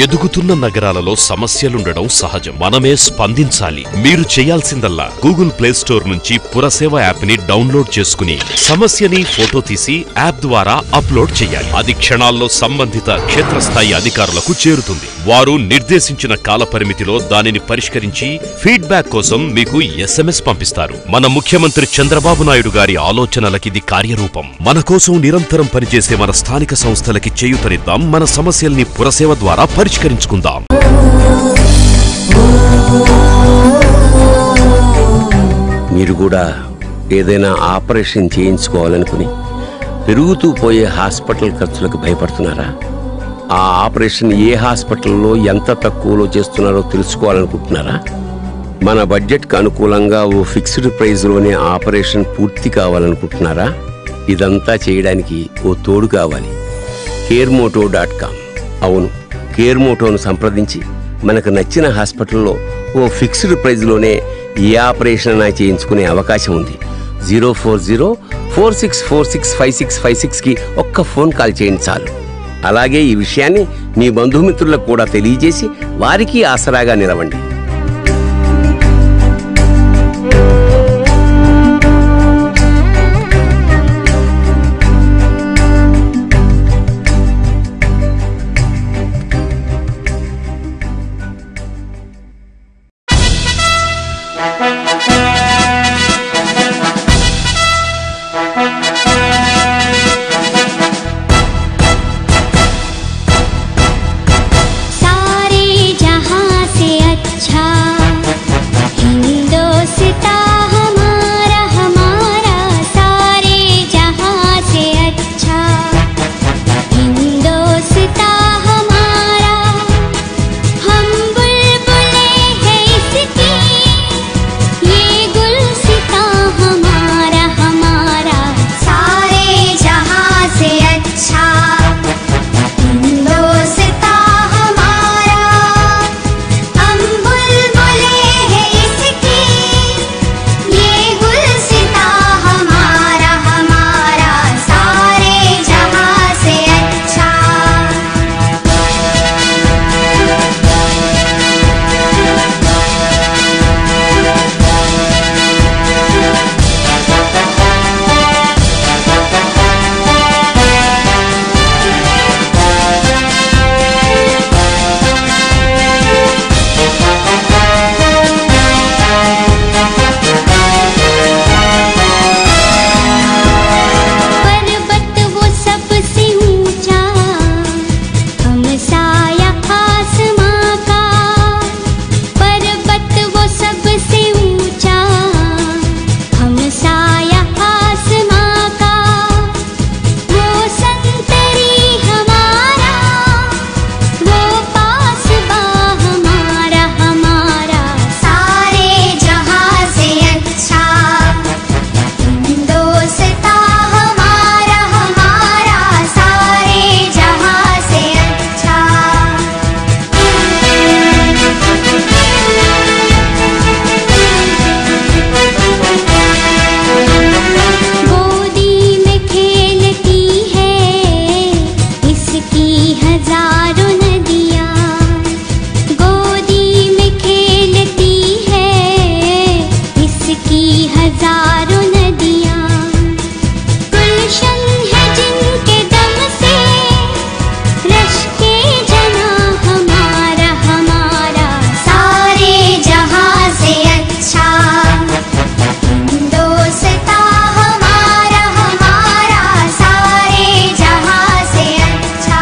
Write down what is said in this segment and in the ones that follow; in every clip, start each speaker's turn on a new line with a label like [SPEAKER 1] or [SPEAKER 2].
[SPEAKER 1] ఎదుగుతున్న నగరాలలో సమస్యలుండడం సహజం మనమే స్పందించాలి మీరు చేయాల్సిందల్లా గూగుల్ ప్లే స్టోర్ నుంచి పురసేవ యాప్ ని డౌన్లోడ్ చేసుకుని సమస్యని ఫోటో తీసి యాప్ ద్వారా అప్లోడ్ చేయాలి అది క్షణాల్లో సంబంధిత క్షేత్రస్థాయి అధికారులకు చేరుతుంది వారు నిర్దేశించిన కాల పరిమితిలో దానిని పరిష్కరించి ఫీడ్బ్యాక్ కోసం మీకు ఎస్ఎంఎస్ పంపిస్తారు మన ముఖ్యమంత్రి చంద్రబాబు నాయుడు గారి ఆలోచనలకిది కార్యరూపం మన కోసం నిరంతరం పనిచేసే మన స్థానిక సంస్థలకి చేయూతనిద్దాం మన సమస్యల్ని పురసేవ ద్వారా పరిష్కరించుకుందాం
[SPEAKER 2] మీరు కూడా ఏదైనా ఆపరేషన్ చేయించుకోవాలనుకుని పెరుగుతూ పోయే హాస్పిటల్ ఖర్చులకు భయపడుతున్నారా ఆ ఆపరేషన్ ఏ హాస్పిటల్లో ఎంత తక్కువలో చేస్తున్నారో తెలుసుకోవాలనుకుంటున్నారా మన బడ్జెట్కి అనుకూలంగా ఓ ఫిక్స్డ్ ప్రైస్లోనే ఆపరేషన్ పూర్తి కావాలనుకుంటున్నారా ఇదంతా చేయడానికి ఓ తోడు కావాలి కేర్మోటో డాట్ కామ్ అవును కేర్మోటోను సంప్రదించి మనకు నచ్చిన హాస్పిటల్లో ఓ ఫిక్స్డ్ ప్రైజ్లోనే ఏ ఆపరేషన్ అయినా చేయించుకునే అవకాశం ఉంది zero four zero four six four six five six five సిక్స్కి ఒక్క ఫోన్ కాల్ చేయండి చాలు అలాగే ఈ విషయాన్ని మీ బంధుమిత్రులకు కూడా తెలియజేసి వారికి ఆసరాగా నిలవండి
[SPEAKER 3] सारे जहां से अच्छा हिंदोस्ता हमारा हमारा सारे जहां से अच्छा हिंदोस्ता हमारा हम बुलबुले हैं इसकी ये गुलसिता हमारा हमारा सारे जहां से अच्छा हिंदोस्ता हमारा हम बुलबुले हैं इसकी ये गुलसिता हमारा हमारा सारे जहां से अच्छा पर्वत वो सबसे ऊंचा हम साया आसमां का पर्वत वो सबसे ऊंचा हम साया आसमां का वो संतरी हमारा वो पासबा हमारा हमारा सारे जहां से अच्छा हिंदोस्ता हमारा हमारा सारे जहां से अच्छा गोदी में खेलती है इसकी हजारों नदियाँ गोदी में खेलती है इसकी हजारों नदियाँ गुलशन है जिनके दम से रश के जना हमारा हमारा सारे जहां से अच्छा हिंदोस्ता हमारा हमारा सारे जहां से अच्छा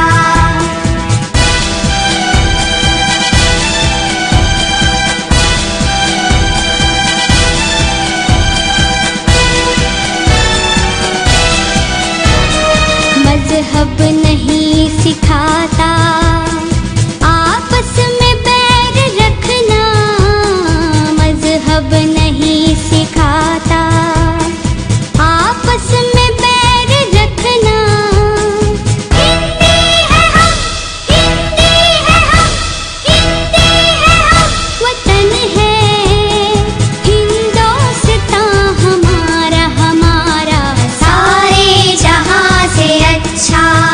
[SPEAKER 3] मजहब नहीं सिखाता आपस में बैर रखना मजहब नहीं सिखाता आपस में बैर रखना हिंदी है हम हिंदी है हम हिंदी है हम वतन है हिंदोस्तां हमारा हमारा सारे जहां से अच्छा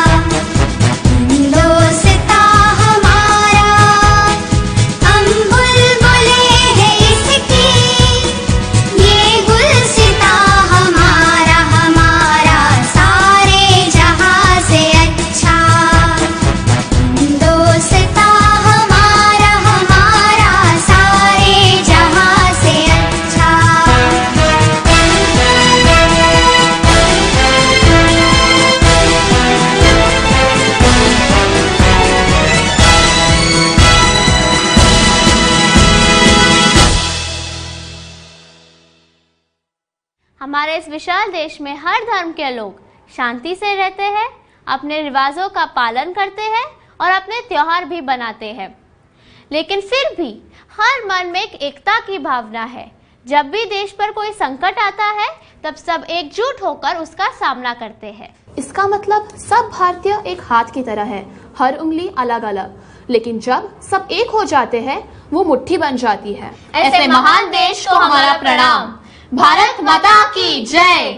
[SPEAKER 4] हमारे इस विशाल देश में हर धर्म के लोग शांति से रहते हैं अपने रिवाजों का पालन करते हैं और अपने त्योहार भी बनाते हैं लेकिन फिर भी हर मन में एक एकता की भावना है जब भी देश पर कोई संकट आता है तब सब एकजुट होकर उसका सामना करते हैं
[SPEAKER 5] इसका मतलब सब भारतीय एक हाथ की तरह है हर उंगली अलग अलग लेकिन जब सब एक हो जाते हैं वो मुट्ठी बन जाती है
[SPEAKER 4] ऐसे महान देश को हमारा प्रणाम भारत माता की जय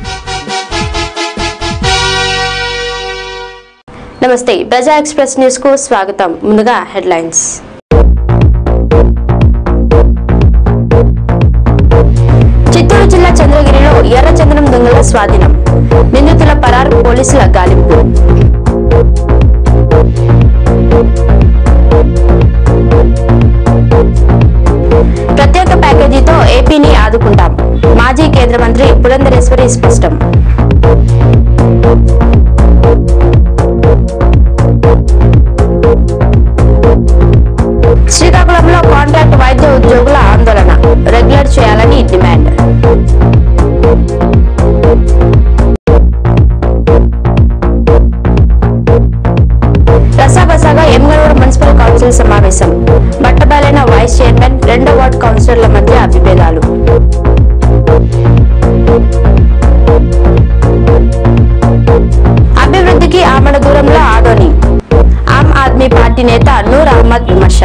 [SPEAKER 6] నమస్తే ప్రజా ఎక్స్ప్రెస్ న్యూస్ కు స్వాగతం ముందుగా హెడ్లైన్స్ చిత్తూరు జిల్లా చంద్రగిరిలో ఎర్రచందనం దొంగల స్వాధీనం నిందితుల పరారు పోలీసుల గాలింపు ప్రత్యేక ప్యాకేజీతో ఏపీని ఆదుకుంటాం మాజీ కేంద్ర మంత్రి పురంధరేశ్వరి స్పష్టం శ్రీకాకుళంలో కాంట్రాక్ట్ వైద్య ఉద్యోగుల ఆందోళన రెగ్యులర్ చేయాలని డిమాండ్ రసాబసాగా ఎమ్గనూరు మున్సిపల్ కౌన్సిల్ సమావేశం బట్టబాలైన వైస్ చైర్మన్ రెండో వార్డు కౌన్సిలర్ల మధ్య విభేదాలు అభివృద్ధికి ఆమడ దూరంలో ఆదోని ఆమ్ ఆద్మీ పార్టీ నేత నూర్ అహ్మద్ విమర్శ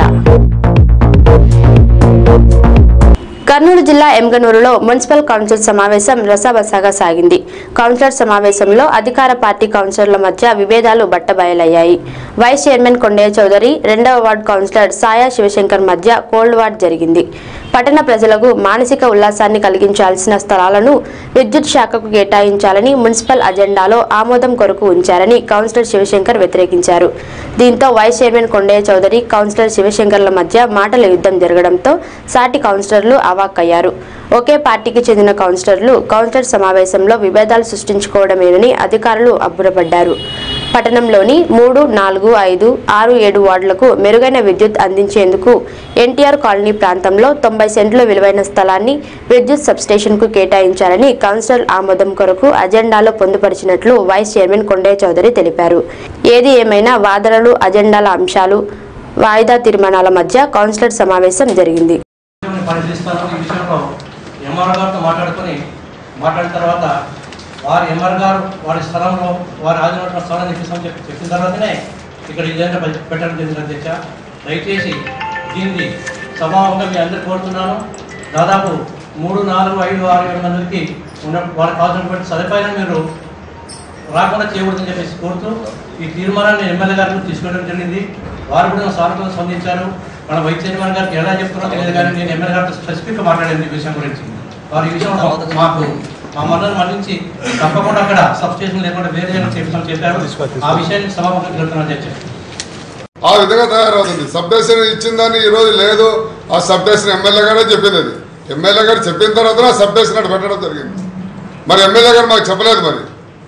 [SPEAKER 6] కర్నూలు జిల్లా ఎమ్గనూరులో మున్సిపల్ కౌన్సిల్ సమావేశం రసాబసాగా సాగింది కౌన్సిలర్ సమావేశంలో అధికార పార్టీ కౌన్సిలర్ల మధ్య విభేదాలు బట్టబయలయ్యాయి వైస్ చైర్మన్ కొండయ్య చౌదరి రెండవ వార్డు కౌన్సిలర్ సాయా శివశంకర్ మధ్య కోల్డ్ వార్ జరిగింది పట్టణ ప్రజలకు మానసిక ఉల్లాసాన్ని కలిగించాల్సిన స్థలాలను విద్యుత్ శాఖకు కేటాయించాలని మున్సిపల్ అజెండాలో ఆమోదం కొరకు ఉంచారని కౌన్సిలర్ శివశంకర్ వ్యతిరేకించారు దీంతో vice chairman Kondaiah Chowdary councillor శివశంకర్ల మధ్య మాటల యుద్ధం జరగడంతో సాటి కౌన్సిలర్లు అవాక్కయ్యారు ఒకే పార్టీకి చెందిన కౌన్సిలర్లు కౌన్సిలర్ సమావేశంలో విభేదాలు సృష్టించుకోవడమేనని అధికారులు అబ్బురపడ్డారు పట్టణంలోని మూడు నాలుగు ఐదు ఆరు ఏడు వార్డులకు మెరుగైన విద్యుత్ అందించేందుకు ఎన్టీఆర్ కాలనీ ప్రాంతంలో తొంభై సెంట్ల విలువైన స్థలాన్ని విద్యుత్ సబ్స్టేషన్కు కేటాయించాలని కౌన్సిలర్ ఆమోదం కొరకు అజెండాలో పొందుపరిచినట్లు వైస్ చైర్మన్ కొండయ్య చౌదరి తెలిపారు ఏది ఏమైనా వాదనలు అజెండాల అంశాలు వాయిదా తీర్మానాల మధ్య కౌన్సిలర్ సమావేశం జరిగింది
[SPEAKER 7] విషయాన్ని పరిశీలిస్తాను ఈ విషయంలో ఎంఆర్ గారితో మాట్లాడుకొని మాట్లాడిన తర్వాత వారి ఎంఆర్ గారు వారి స్థలంలో వారి ఆదిన స్థలాన్ని ఇప్పిస్తామని చెప్పి చెప్పిన తర్వాతనే ఇక్కడ ఇదేంటో పెట్టడం జరిగింది అధ్యక్ష దయచేసి దీన్ని సమావంగా మీ అందరు కోరుతున్నాను దాదాపు మూడు నాలుగు ఐదు ఆరు ఏడు మందికి ఉన్న వారికి కావాల్సినటువంటి సదుపాయాన్ని మీరు రాకుండా చేయకూడదని చెప్పేసి కోరుతూ ఈ తీర్మానాన్ని ఎమ్మెల్యే గారికి తీసుకెళ్ళడం జరిగింది వారు కూడా సానుకూలంగా స్పందించారు మన వైస్ చైర్మన్ గారికి ఎలా చెప్తున్నారో తెలియదు కానీ నేను ఎమ్మెల్యే గారితో స్పెసిఫిక్గా మాట్లాడాను ఈ విషయం గురించి వారు ఈ విషయంలో మాకు మా మనల్ని మన్నించి తప్పకుండా అక్కడ సబ్స్టేషన్ లేకుండా వేరే ఏమైనా చేపిస్తామని చెప్పారు ఆ విషయాన్ని సభాపతి చెప్తున్నాను చెప్పారు
[SPEAKER 8] ఆ విధంగా తయారవుతుంది సబ్డేషన్ ఇచ్చిందని ఈ రోజు లేదు ఆ సబ్డేషన్ ఎమ్మెల్యే గారే చెప్పింది అది ఎమ్మెల్యే గారు చెప్పిన తర్వాత ఆ సబ్డేషన్ అటు పెట్టడం జరిగింది మరి ఎమ్మెల్యే గారు మాకు చెప్పలేదు మరి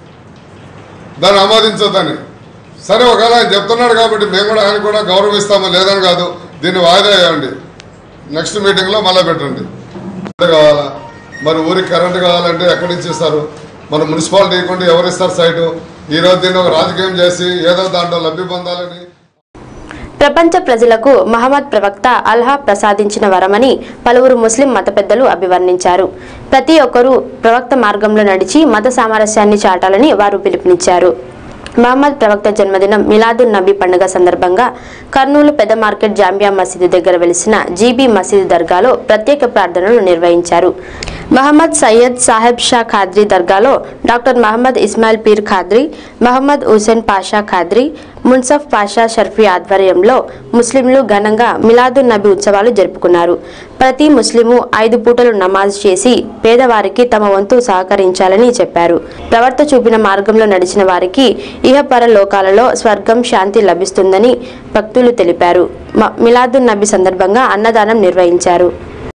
[SPEAKER 8] దాన్ని ఆమోదించొద్దని సరే ఒకవేళ ఆయన చెప్తున్నాడు కాబట్టి మేము కూడా ఆయన కూడా గౌరవిస్తాము లేదని కాదు దీన్ని వాయిదా వేయండి నెక్స్ట్ మీటింగ్లో మళ్ళీ పెట్టండి కరెంట్ కావాలా మరి ఊరికి కరెంట్ కావాలంటే ఎక్కడి నుంచి ఇస్తారు మన మున్సిపాలిటీ ఇవ్వకుండా ఎవరు ఇస్తారు సైటు ఈరోజు దీన్ని ఒక రాజకీయం చేసి ఏదో దాంట్లో లబ్ధి పొందాలని
[SPEAKER 6] ప్రపంచ ప్రజలకు మహమ్మద్ ప్రవక్త అల్హా ప్రసాదించిన వరమని పలువురు ముస్లిం మత పెద్దలు అభివర్ణించారు ప్రతి ఒక్కరూ ప్రవక్త మార్గంలో నడిచి మత సామరస్యాన్ని చాటాలని వారు పిలుపునిచ్చారు మహమ్మద్ ప్రవక్త జన్మదినం మిలాదున్ నబీ పండుగ సందర్భంగా కర్నూలు పెద్ద మార్కెట్ జాంబియా మసీదు దగ్గర వెలిసిన జీబీ మసీదు దర్గాలో ప్రత్యేక ప్రార్థనలు నిర్వహించారు మహమ్మద్ సయ్యద్ సాహెబ్ షా ఖాద్రీ దర్గాలో డాక్టర్ మహమ్మద్ ఇస్మాయిల్ పీర్ ఖాద్రీ మహమ్మద్ హుసేన్ పాషా ఖాద్రీ మున్సఫ్ పాషా షర్ఫీ ఆధ్వర్యంలో ముస్లింలు ఘనంగా మిలాదున్ నబీ ఉత్సవాలు జరుపుకున్నారు ప్రతి ముస్లిము ఐదు పూటలు నమాజ్ చేసి పేదవారికి తమ వంతు సహకరించాలని చెప్పారు ప్రవర్త చూపిన మార్గంలో నడిచిన వారికి ఇహపర లోకాలలో స్వర్గం శాంతి లభిస్తుందని భక్తులు తెలిపారు మ- మిలాదున్ నబీ సందర్భంగా అన్నదానం నిర్వహించారు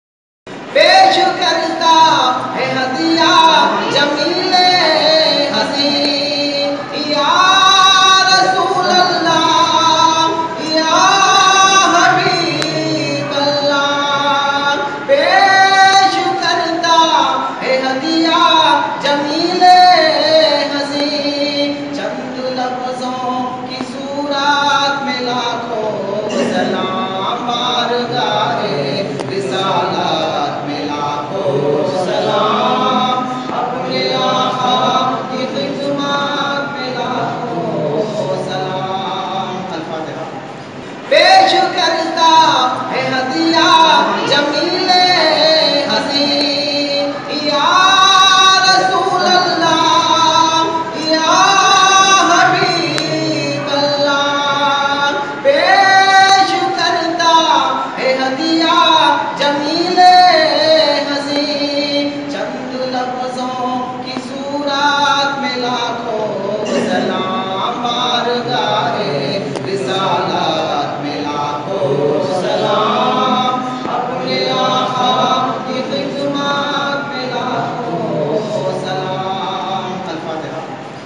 [SPEAKER 9] पेश करता है हदिया जमीले हसी या रसूल अल्लाह या हबीब अल्लाह पेश करता है हदिया सलाम बारगाहे रिसालत में लाखों सलाम अपने आका की खिदमत में लाखों सलाम अल-फातिहा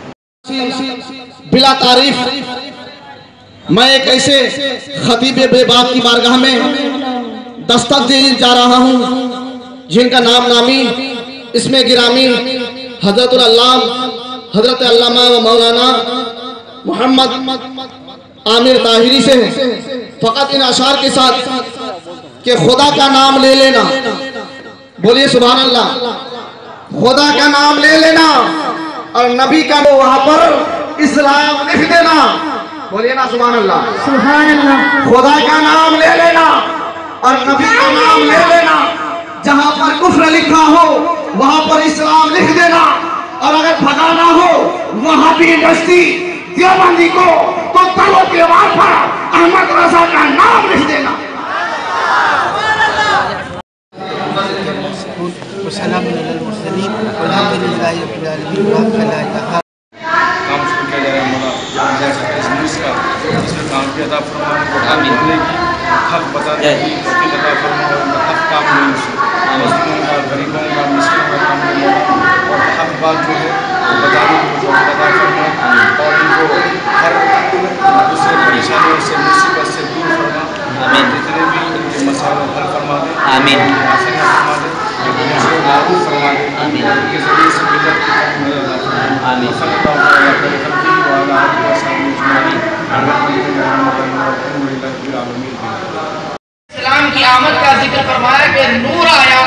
[SPEAKER 10] बिला तारीफ मैं एक ऐसे खतीब बेबाक की बारगाह में दस्तक देने जा रहा हूँ जिनका नाम नामी इसमें गिरामी हजरत अल्लाम हजरत अल्लामा व मौलाना मोहम्मद आमिर ताहिरी से है फ़कत इन अशार के साथ कि खुदा का नाम ले लेना बोलिए सुबहान अल्लाह खुदा का नाम ले लेना और नबी का वो वहां पर इस्लाम लिख देना बोलिए ना सुबहान अल्लाह सुबहान अल्लाह खुदा का नाम ले लेना और नबी का नाम ले लेना जहां पर कुफ्र लिखा हो वहां पर इस्लाम लिख देना और अगर भगाना हो वहां भी बस्ती देवबंदी को तो तलो के वार पर अहमद रजा का नाम लिख देना
[SPEAKER 11] वसलाम अलमुरसलीन वल्हम्दुलिल्लाहि रब्बिल आलमीन व ला इलाहा
[SPEAKER 12] काम शुरू किया जा रहा है मौला जहाँ से इस न्यूज़ का इसमें काम किया था फरमान बढ़ा मिलने की हक बताने की उसकी बता फरमा उनका हक काम नहीं उसे मजलूमों का गरीबों का मिस्किनों का काम नहीं होगा और हक बात जो है वो बताने की जो बता फरमा और इनको हर दूसरे परेशानियों से मुसीबत से दूर फरमा जितने भी इनके मसाले हल फरमा दे आमीन आसानियाँ फरमा दे मुझे लागू फरमा दे इनके जरिए से मिलत की काम मदद अता फरमा आमीन सल्लल्लाहु अलैहि वसल्लम व अला आलिहि व सहाबिहि अजमईन अल्हम्दुलिल्लाहि रब्बिल आलमीन
[SPEAKER 10] इस्लाम की आमद का जिक्र फरमाया कि नूर आया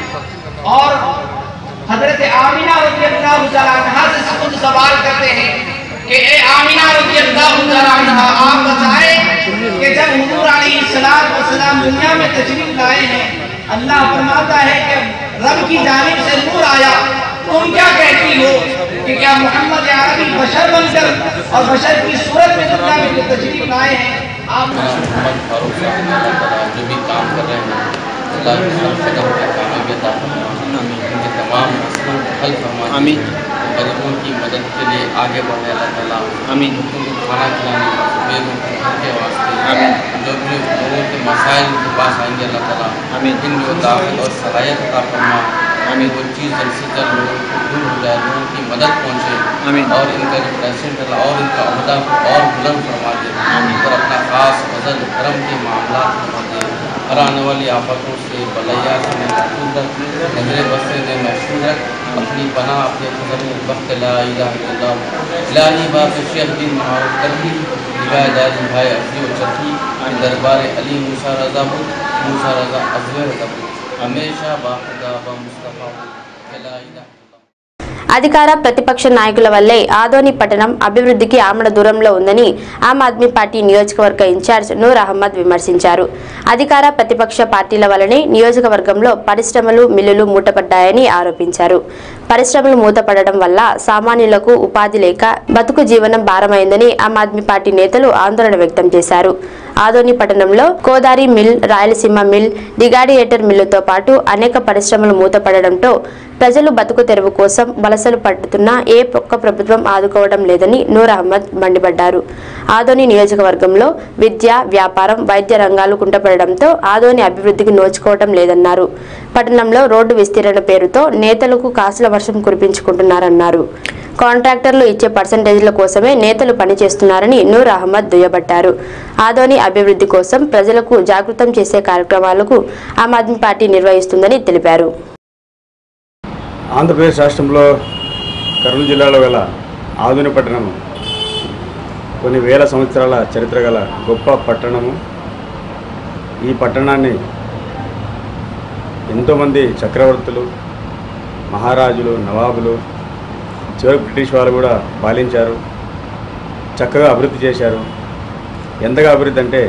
[SPEAKER 10] और हजरत आमिना रजी अल्लाह तआला अन्हा से खुद सवाल करते हैं कि ए आमिना रजी अल्लाह तआला अन्हा आप बताएं कि जब हुजूर अलैहिस्सलाम वसलाम दुनिया में तशरीफ लाए हैं अल्लाह फरमाता है कि रब की जानिब से नूर आया तुम क्या कहती हो कि क्या मोहम्मद अरबी बशर बनकर और बशर की सूरत में दुनिया में जो तशरीफ लाए हैं आप
[SPEAKER 13] मोहम्मद फारूक साहब अल्लाह ताला जो भी काम कर रहे हैं अल्लाह की हर कदम पर कामयाबी अता फरमा उनके तमाम मसलों को हल फरमा आमीन गरीबों की मदद के लिए आगे बढ़े अल्लाह ताला आमीन उनको खाना खिलाने बेगों के घर के वास्ते आमीन जो भी लोगों के मसाइल के पास आएंगे अल्लाह ताला आमीन इनको दावत और सलाहियत अता फरमा हमें वो चीज़ जल्द से जल्द लोगों को दूर हो जाए लोगों की मदद पहुँचे आमीन और इनका जो प्रेसिडेंट अल्लाह और इनका अहदा और बुलंद फरमा दे आमीन और अपना खास फजल करम के मामला फरमा दे हर आने वाली आफतों से बलैया से हमें महफूज रख नजर बसरे में महफूज रख अपनी पना अपने फजल में वक्त ला इलाहा इल्लल्लाह इलाही बात शेख बिन महावत करकी रिवायत दादी भाई अफजी और चरखी दरबार अली मूसा रजा मूसा रजा अजवर रजा हमेशा बाखुदा व मुस्तफ़ा ला इलाहा
[SPEAKER 6] అధికార ప్రతిపక్ష నాయకుల వల్లే ఆదోని పట్టణం అభివృద్ధికి ఆమడ దూరంలో ఉందని ఆమ్ ఆద్మీ పార్టీ నియోజకవర్గ ఇన్ఛార్జ్ నూర్ అహ్మద్ విమర్శించారు అధికార ప్రతిపక్ష పార్టీల వల్లనే నియోజకవర్గంలో పరిశ్రమలు మిల్లులు మూతపడ్డాయని ఆరోపించారు పరిశ్రమలు మూతపడడం వల్ల సామాన్యులకు ఉపాధి లేక బతుకు జీవనం భారమైందని ఆమ్ ఆద్మీ పార్టీ నేతలు ఆందోళన వ్యక్తం చేశారు ఆదోని పట్టణంలో కోదారి మిల్ రాయలసీమ మిల్ డిగాడియేటర్ మిల్లుతో పాటు అనేక పరిశ్రమలు మూతపడడంతో ప్రజలు బతుకు తెరువు కోసం వలసలు పట్టుతున్నా ఏ ఒక్క ప్రభుత్వం ఆదుకోవడం లేదని నూర్ అహ్మద్ మండిపడ్డారు ఆదోని నియోజకవర్గంలో విద్య వ్యాపారం వైద్య రంగాలు కుంటపడడంతో ఆదోని అభివృద్ధికి నోచుకోవడం లేదన్నారు పట్టణంలో రోడ్డు విస్తీరణ పేరుతో నేతలకు కాసుల వర్షం కురిపించుకుంటున్నారన్నారు కాంట్రాక్టర్లు ఇచ్చే పర్సంటేజ్ల కోసమే నేతలు పనిచేస్తున్నారని నూర్ అహ్మద్ దుయ్యబట్టారు ఆదోని అభివృద్ధి కోసం ప్రజలకు జాగృతం చేసే కార్యక్రమాలకు ఆమ్ ఆద్మీ పార్టీ నిర్వహిస్తుందని తెలిపారు
[SPEAKER 14] ఆంధ్రప్రదేశ్ రాష్ట్రంలో కర్నూలు జిల్లాలో గల ఆధునిక పట్టణము కొన్ని వేల సంవత్సరాల చరిత్ర గల గొప్ప పట్టణము ఈ పట్టణాన్ని ఎంతోమంది చక్రవర్తులు మహారాజులు నవాబులు చివరికి బ్రిటిష్ వాళ్ళు కూడా పాలించారు చక్కగా అభివృద్ధి చేశారు ఎంతగా అభివృద్ధి అంటే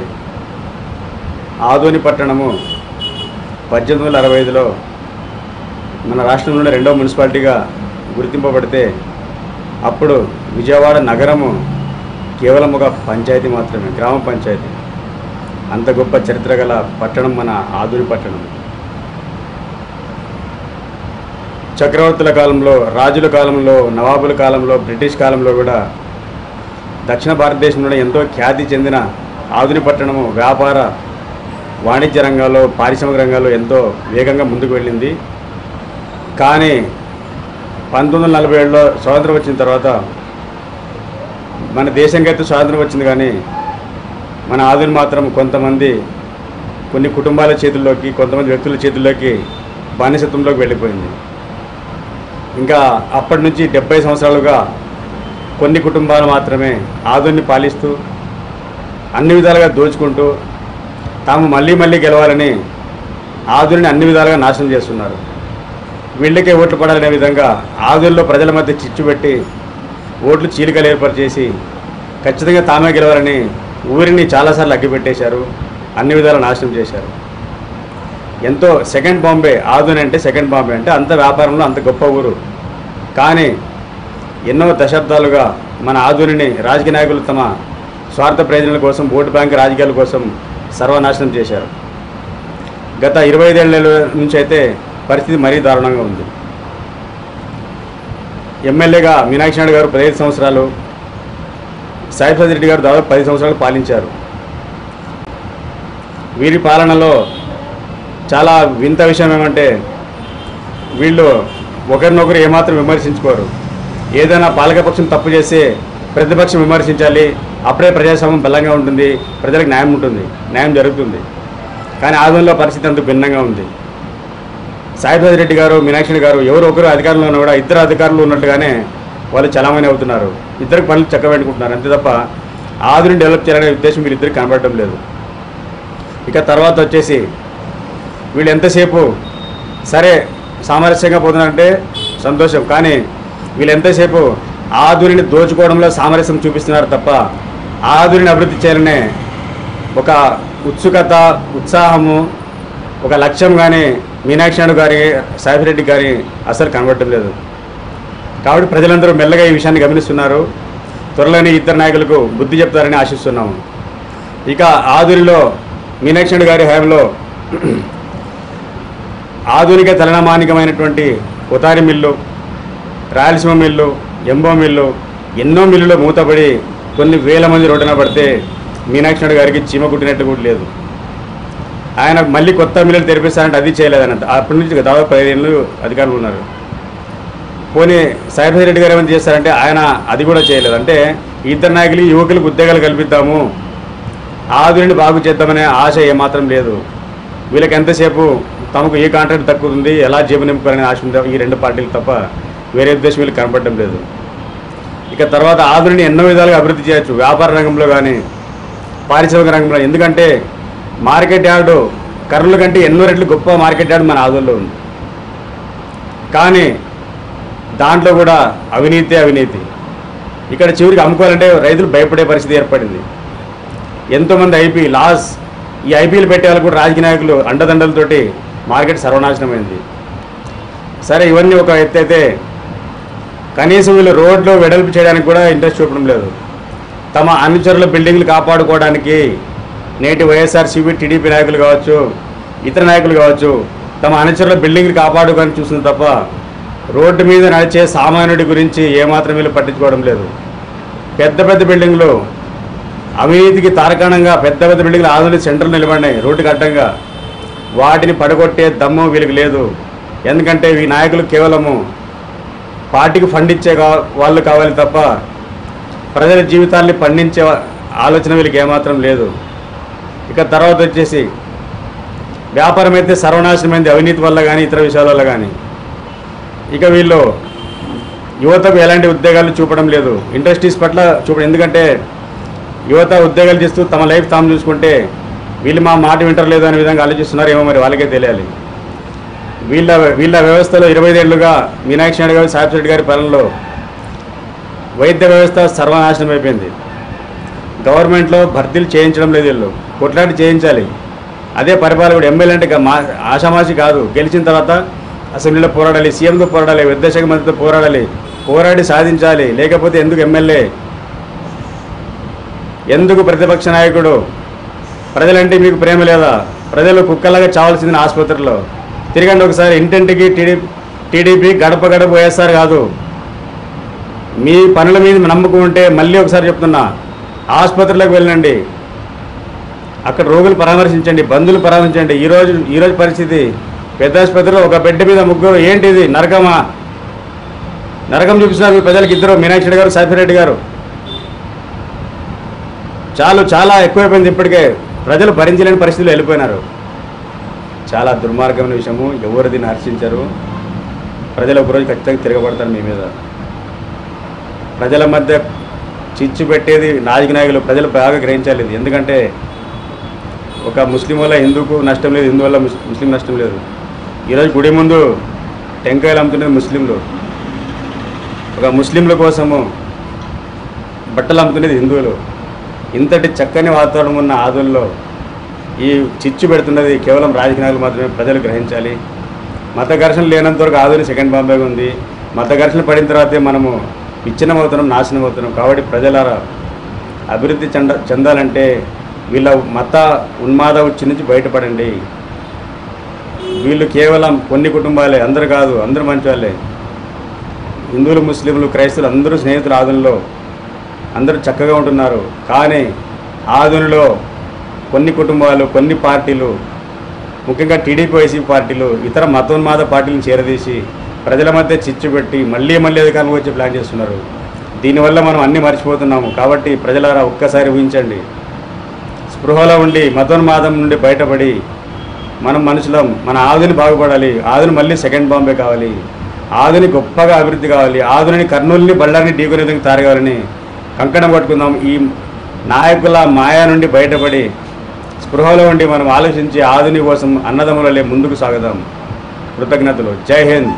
[SPEAKER 14] ఆదోని పట్టణము పద్దెనిమిది వందల అరవై ఐదులో మన రాష్ట్రంలోనే రెండవ మున్సిపాలిటీగా గుర్తింపబడితే అప్పుడు విజయవాడ నగరము కేవలం ఒక పంచాయతీ మాత్రమే గ్రామ పంచాయతీ అంత గొప్ప చరిత్ర గల పట్టణం మన ఆదూరి పట్టణం చక్రవర్తుల కాలంలో రాజుల కాలంలో నవాబుల కాలంలో బ్రిటిష్ కాలంలో కూడా దక్షిణ భారతదేశంలోనే ఎంతో ఖ్యాతి చెందిన ఆధునిక పట్టణము వ్యాపార వాణిజ్య రంగాల్లో పారిశ్రామిక రంగాల్లో ఎంతో వేగంగా ముందుకు వెళ్ళింది కానీ పంతొమ్మిది వందల నలభై ఏడులో స్వాతంత్రం వచ్చిన తర్వాత మన దేశంకైతే స్వాతంత్రం వచ్చింది కానీ మన ఆదుని మాత్రం కొంతమంది కొన్ని కుటుంబాల చేతుల్లోకి కొంతమంది వ్యక్తుల చేతుల్లోకి బానిసత్వంలోకి వెళ్ళిపోయింది ఇంకా అప్పటి నుంచి డెబ్బై సంవత్సరాలుగా కొన్ని కుటుంబాలు మాత్రమే ఆదుని పాలిస్తూ అన్ని విధాలుగా దోచుకుంటూ తాము మళ్ళీ మళ్ళీ గెలవాలని ఆదుని అన్ని విధాలుగా నాశనం చేస్తున్నారు వీళ్ళకే ఓట్లు పడాలనే విధంగా ఆదుల్లో ప్రజల మధ్య చిచ్చు పెట్టి ఓట్లు చీలికలు ఏర్పరిచేసి ఖచ్చితంగా తామే గెలవాలని ఊరిని చాలాసార్లు అగ్గిపెట్టేశారు అన్ని విధాల నాశనం చేశారు ఎంతో సెకండ్ బాంబే ఆదుని అంటే సెకండ్ బాంబే అంటే అంత వ్యాపారంలో అంత గొప్ప ఊరు కానీ ఎన్నో దశాబ్దాలుగా మన ఆధునిని రాజకీయ నాయకులు తమ స్వార్థ ప్రయోజనాల కోసం ఓటు బ్యాంక్ రాజకీయాల కోసం సర్వనాశనం చేశారు గత ఇరవై ఐదేళ్ల నుంచి అయితే పరిస్థితి మరీ దారుణంగా ఉంది ఎమ్మెల్యేగా మీనాక్షి నాయుడు గారు పదిహేను సంవత్సరాలు సాయిప్రసాద్ రెడ్డి గారు దాదాపు పది సంవత్సరాలు పాలించారు వీరి పాలనలో చాలా వింత విషయం ఏమంటే వీళ్ళు ఒకరినొకరు ఏమాత్రం విమర్శించుకోరు ఏదైనా పాలకపక్షం తప్పు చేస్తే ప్రతిపక్షం విమర్శించాలి అప్పుడే ప్రజాస్వామ్యం బలంగా ఉంటుంది ప్రజలకు న్యాయం ఉంటుంది న్యాయం జరుగుతుంది కానీ ఆదంలో పరిస్థితి అంత భిన్నంగా ఉంది సాయిప్రసాద్ రెడ్డి గారు మీనాక్షి గారు ఎవరు ఒకరు అధికారంలో ఉన్నా కూడా ఇద్దరు అధికారులు ఉన్నట్టుగానే వాళ్ళు చలామణి అవుతున్నారు ఇద్దరికి పనులు చక్కబెట్టుకుంటున్నారు అంతే తప్ప ఆదుని డెవలప్ చేయాలనే ఉద్దేశం వీళ్ళిద్దరికి కనబడటం లేదు ఇక తర్వాత వచ్చేసి వీళ్ళు ఎంతసేపు సరే సామరస్యంగా పోతున్నారంటే సంతోషం కానీ వీళ్ళు ఎంతసేపు ఆధునిని దోచుకోవడంలో సామరస్యం చూపిస్తున్నారు తప్ప ఆధునిని అభివృద్ధి చేయాలనే ఒక ఉత్సుకత ఉత్సాహము ఒక లక్ష్యం కానీ మీనాక్షి నాయుడు గారి సాయిరెడ్డి గారి అసలు కనబడటం లేదు కాబట్టి ప్రజలందరూ మెల్లగా ఈ విషయాన్ని గమనిస్తున్నారు త్వరలోనే ఇద్దరు నాయకులకు బుద్ధి చెప్తారని ఆశిస్తున్నాము ఇక ఆధునిలో మీనాక్షి నాయుడు గారి హయాంలో ఆధునిక తలనమానికమైనటువంటి ఉతారి మిల్లు రాయలసీమ మిల్లు ఎంబో మిల్లు ఎన్నో మిల్లులు మూతపడి కొన్ని వేల మంది రోడ్డున పడితే మీనాక్షి నాయుడు గారికి చీమ కుట్టినట్టు కూడా లేదు ఆయన మళ్ళీ కొత్త మిల్లులు తెరిపిస్తారంటే అది చేయలేదన్న అప్పటి నుంచి దాదాపు పదిహేను అధికారులు ఉన్నారు పోనీ సాయిప్రసాద్ రెడ్డి గారు ఏమైనా చేస్తారంటే ఆయన అది కూడా చేయలేదు అంటే ఈ ఇద్దరు నాయకులు యువకులకు ఉద్యోగాలు కల్పిద్దాము ఆధునిని బాగు చేద్దామనే ఆశ ఏమాత్రం లేదు వీళ్ళకి ఎంతసేపు తమకు ఏ కాంట్రాక్ట్ తక్కువ ఉంది ఎలా జేబు నింపుకోవాలనే ఆశ ఉంది ఈ రెండు పార్టీలు తప్ప వేరే ఉద్దేశం వీళ్ళకి కనపడటం లేదు ఇక తర్వాత ఆధునిని ఎన్నో విధాలుగా అభివృద్ధి చేయొచ్చు వ్యాపార రంగంలో కానీ పారిశ్రామిక రంగంలో ఎందుకంటే మార్కెట్ యార్డు కర్నూలు కంటే ఎన్నో రెట్లు గొప్ప మార్కెట్ యార్డు మన ఆదుల్లో ఉంది కానీ దాంట్లో కూడా అవినీతి అవినీతి ఇక్కడ చివరికి అమ్ముకోవాలంటే రైతులు భయపడే పరిస్థితి ఏర్పడింది ఎంతోమంది ఐపీ లాస్ ఈ ఐపీఎల్ పెట్టే వాళ్ళు కూడా రాజకీయ నాయకులు అండదండలతోటి మార్కెట్ సర్వనాశనమైంది సరే ఇవన్నీ ఒక ఎత్తు అయితే కనీసం వీళ్ళు రోడ్లు వెడల్పు చేయడానికి కూడా ఇంట్రెస్ట్ చూపడం లేదు తమ అనుచరుల బిల్డింగ్లు కాపాడుకోవడానికి నేటి వైఎస్ఆర్సీపీ టీడీపీ నాయకులు కావచ్చు ఇతర నాయకులు కావచ్చు తమ అనుచరుల బిల్డింగ్లు కాపాడుకొని చూస్తుంది తప్ప రోడ్డు మీద నడిచే సామాన్యుడి గురించి ఏమాత్రం వీళ్ళు పట్టించుకోవడం లేదు పెద్ద పెద్ద బిల్డింగ్లు అవినీతికి తారకాణంగా పెద్ద పెద్ద బిల్డింగ్లు ఆధునిక సెంటర్లు నిలబడినాయి రోడ్డుకి అడ్డంగా వాటిని పడగొట్టే దమ్ము వీళ్ళకి లేదు ఎందుకంటే ఈ నాయకులు కేవలము పార్టీకి ఫండ్ ఇచ్చే కా- వాళ్ళు కావాలి తప్ప ప్రజల జీవితాల్ని పండించే ఆలోచన వీళ్ళకి ఏమాత్రం లేదు ఇక తర్వాత వచ్చేసి వ్యాపారం అయితే సర్వనాశనమైంది అవినీతి వల్ల కానీ ఇతర విషయాల వల్ల కానీ ఇక వీళ్ళు యువతకు ఎలాంటి ఉద్యోగాలు చూపడం లేదు ఇండస్ట్రీస్ పట్ల చూపడం ఎందుకంటే యువత ఉద్యోగాలు చేస్తూ తమ లైఫ్ తాము చూసుకుంటే వీళ్ళు మా మాట వింటలేదు అనే విధంగా ఆలోచిస్తున్నారు ఏమో మరి వాళ్ళకే తెలియాలి వీళ్ళ వీళ్ళ వ్యవస్థలో ఇరవై ఏళ్ళుగా మీనాక్షి నాయుడు గారు సాహిబ్ రెడ్డి గారి పాలనలో వైద్య వ్యవస్థ సర్వనాశనం అయిపోయింది గవర్నమెంట్లో భర్తీలు చేయించడం లేదు వీళ్ళు కొట్లాడి చేయించాలి అదే పరిపాలకుడు ఎమ్మెల్యే అంటే ఇక మా ఆషామాషి కాదు గెలిచిన తర్వాత అసెంబ్లీలో పోరాడాలి సీఎంతో పోరాడాలి విద్యాశాఖ మంత్రితో పోరాడాలి పోరాడి సాధించాలి లేకపోతే ఎందుకు ఎమ్మెల్యే ఎందుకు ప్రతిపక్ష నాయకుడు ప్రజలంటే మీకు ప్రేమ లేదా ప్రజలు కుక్కలాగా చావాల్సింది ఆసుపత్రిలో తిరగండి ఒకసారి ఇంటింటికి టీడీ టీడీపీ గడప గడప వైఎస్ఆర్ కాదు మీ పనుల మీద నమ్మకం ఉంటే మళ్ళీ ఒకసారి చెప్తున్నా ఆసుపత్రులకు వెళ్ళండి అక్కడ రోగులు పరామర్శించండి బంధువులు పరామర్శించండి ఈరోజు ఈరోజు పరిస్థితి పెద్ద ఆసుపత్రిలో ఒక బెడ్ మీద ముగ్గురు ఏంటిది నరకమా నరకం చూపిస్తున్నారు మీ ప్రజలకు ఇద్దరు మీనాక్షి రెడ్డి గారు సాఫిరెడ్డి గారు చాలు చాలా ఎక్కువైపోయింది ఇప్పటికే ప్రజలు భరించలేని పరిస్థితులు వెళ్ళిపోయినారు చాలా దుర్మార్గమైన విషయము ఎవరు దీన్ని హర్షించరు ప్రజలు ఒకరోజు ఖచ్చితంగా తిరగబడతారు మీ మీద ప్రజల మధ్య చిచ్చు పెట్టేది రాజకీయ నాయకులు ప్రజలు బాగా గ్రహించాలి ఇది ఎందుకంటే ఒక ముస్లిం వల్ల హిందూకు నష్టం లేదు హిందూ వల్ల ముస్- ముస్లిం నష్టం లేదు ఈరోజు గుడి ముందు టెంకాయలు అమ్ముతున్నది ముస్లింలు ఒక ముస్లింల కోసము బట్టలు అమ్ముతున్నది హిందువులు ఇంతటి చక్కని వాతావరణం ఉన్న ఆదుల్లో ఈ చిచ్చు పెడుతున్నది కేవలం రాజకీయ నాయకులు మాత్రమే ప్రజలు గ్రహించాలి మత ఘర్షణ లేనంత వరకు ఆధునిక సెకండ్ బాంబే ఉంది మత ఘర్షణ పడిన తర్వాతే మనము విచ్ఛిన్నం అవుతున్నాం నాశనం అవుతున్నాం కాబట్టి ప్రజలారా అభివృద్ధి చెంద చెందాలంటే వీళ్ళ మత ఉన్మాద ఉచ్చి నుంచి బయటపడండి వీళ్ళు కేవలం కొన్ని కుటుంబాలే అందరు కాదు అందరూ మంచి వాళ్ళే హిందువులు ముస్లింలు క్రైస్తవులు అందరూ స్నేహితులు ఆదులలో అందరూ చక్కగా ఉంటున్నారు కానీ ఆదునిలో కొన్ని కుటుంబాలు కొన్ని పార్టీలు ముఖ్యంగా టీడీపీ వైసీపీ పార్టీలు ఇతర మతోన్మాద పార్టీలను చేరదీసి ప్రజల మధ్య చిచ్చు పెట్టి మళ్ళీ మళ్ళీ అధికారంలోకి వచ్చి ప్లాన్ చేస్తున్నారు దీనివల్ల మనం అన్నీ మర్చిపోతున్నాము కాబట్టి ప్రజలారా ఒక్కసారి ఊహించండి స్పృహలో ఉండి మతోన్మాదం నుండి బయటపడి మనం మనుషులం మన ఆదుని బాగుపడాలి ఆదుని మళ్ళీ సెకండ్ బాంబే కావాలి ఆదుని గొప్పగా అభివృద్ధి కావాలి ఆదుని కర్నూలుని బళ్ళారిని ఢీకొనే విధంగా తయారు కంకణం పట్టుకుందాం ఈ నాయకుల మాయా నుండి బయటపడి స్పృహలో ఉండి మనం ఆలోచించి ఆధుని కోసం అన్నదమ్ములలే ముందుకు సాగుదాం కృతజ్ఞతలు జై హింద్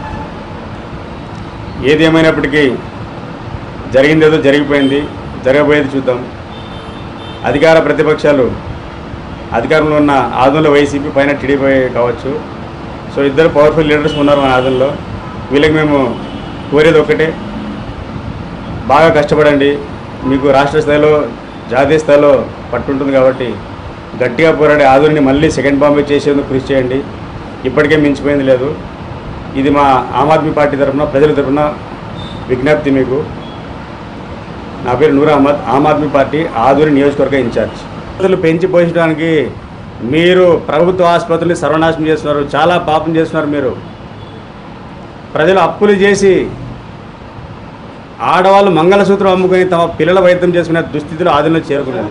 [SPEAKER 14] ఏది ఏమైనప్పటికీ జరిగిందేదో జరిగిపోయింది జరగబోయేది చూద్దాం అధికార ప్రతిపక్షాలు అధికారంలో ఉన్న ఆదంలో వైసీపీ పైన టీడీపీ కావచ్చు సో ఇద్దరు పవర్ఫుల్ లీడర్స్ ఉన్నారు మన ఆదంలో వీళ్ళకి మేము కోరేది ఒకటే బాగా కష్టపడండి మీకు రాష్ట్ర స్థాయిలో జాతీయ స్థాయిలో పట్టుంటుంది కాబట్టి గట్టిగా పోరాడి ఆదుని మళ్ళీ సెకండ్ బాంబే చేసేందుకు కృషి చేయండి ఇప్పటికే మించిపోయింది లేదు ఇది మా ఆమ్ ఆద్మీ పార్టీ తరఫున ప్రజల తరఫున విజ్ఞప్తి మీకు నా పేరు నూర్ అహ్మద్ ఆమ్ ఆద్మీ పార్టీ ఆదూరి నియోజకవర్గ ఇన్ఛార్జ్ ఆసుపత్రులు పెంచి పోషించడానికి మీరు ప్రభుత్వ ఆసుపత్రులు సర్వనాశనం చేస్తున్నారు చాలా పాపం చేస్తున్నారు మీరు ప్రజలు అప్పులు చేసి ఆడవాళ్ళు మంగళసూత్రం అమ్ముకొని తమ పిల్లల వైద్యం చేసుకునే దుస్థితిలో ఆదిలో చేరుకున్నారు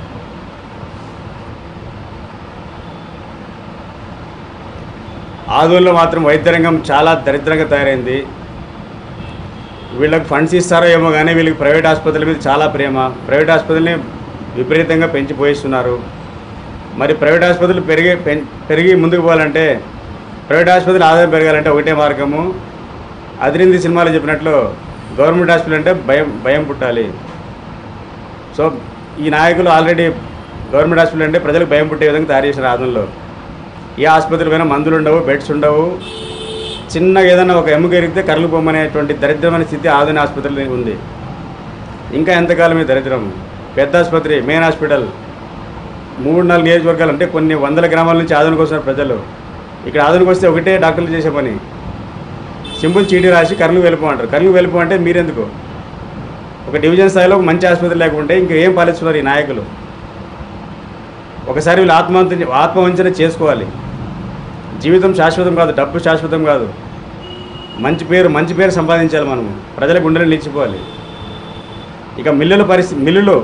[SPEAKER 14] ఆదూరులో మాత్రం వైద్య రంగం చాలా దరిద్రంగా తయారైంది వీళ్ళకి ఫండ్స్ ఇస్తారో ఏమో కానీ వీళ్ళకి ప్రైవేట్ ఆసుపత్రుల మీద చాలా ప్రేమ ప్రైవేట్ ఆసుపత్రుల్ని విపరీతంగా పెంచి పోయిస్తున్నారు మరి ప్రైవేట్ ఆసుపత్రులు పెరిగి పెం- పెరిగి ముందుకు పోవాలంటే ప్రైవేట్ ఆసుపత్రులు ఆదాయం పెరగాలంటే ఒకటే మార్గము అదిరింది సినిమాలో చెప్పినట్లు గవర్నమెంట్ హాస్పిటల్ అంటే భయం భయం పుట్టాలి సో ఈ నాయకులు ఆల్రెడీ గవర్నమెంట్ హాస్పిటల్ అంటే ప్రజలకు భయం పుట్టే విధంగా తయారు చేసిన ఆదంలో ఏ ఆసుపత్రి పైన మందులు ఉండవు బెడ్స్ ఉండవు చిన్నగా ఏదైనా ఒక ఎముక ఎరిగితే కర్రలు పొమ్మనేటువంటి దరిద్రమైన స్థితి ఆధునిక ఆసుపత్రిలో ఉంది ఇంకా ఎంతకాలం ఈ దరిద్రం పెద్ద ఆసుపత్రి మెయిన్ హాస్పిటల్ మూడు నాలుగు నియోజకవర్గాలు అంటే కొన్ని వందల గ్రామాల నుంచి ఆధునిక వస్తున్నారు ప్రజలు ఇక్కడ ఆధునిక వస్తే ఒకటే డాక్టర్లు చేసే పని సింపుల్ చీటీ రాసి కర్నూలు వెళ్ళిపోమంటారు కర్నూలు వెళ్ళిపోమంటే మీరెందుకు ఒక డివిజన్ స్థాయిలో ఒక మంచి ఆసుపత్రి లేకుంటే ఇంకేం పాలిస్తున్నారు ఈ నాయకులు ఒకసారి వీళ్ళు ఆత్మహత్య ఆత్మవంచన చేసుకోవాలి జీవితం శాశ్వతం కాదు డబ్బు శాశ్వతం కాదు మంచి పేరు మంచి పేరు సంపాదించాలి మనము ప్రజల గుండెలు నిలిచిపోవాలి ఇక మిల్లుల పరిస్థితి మిల్లులు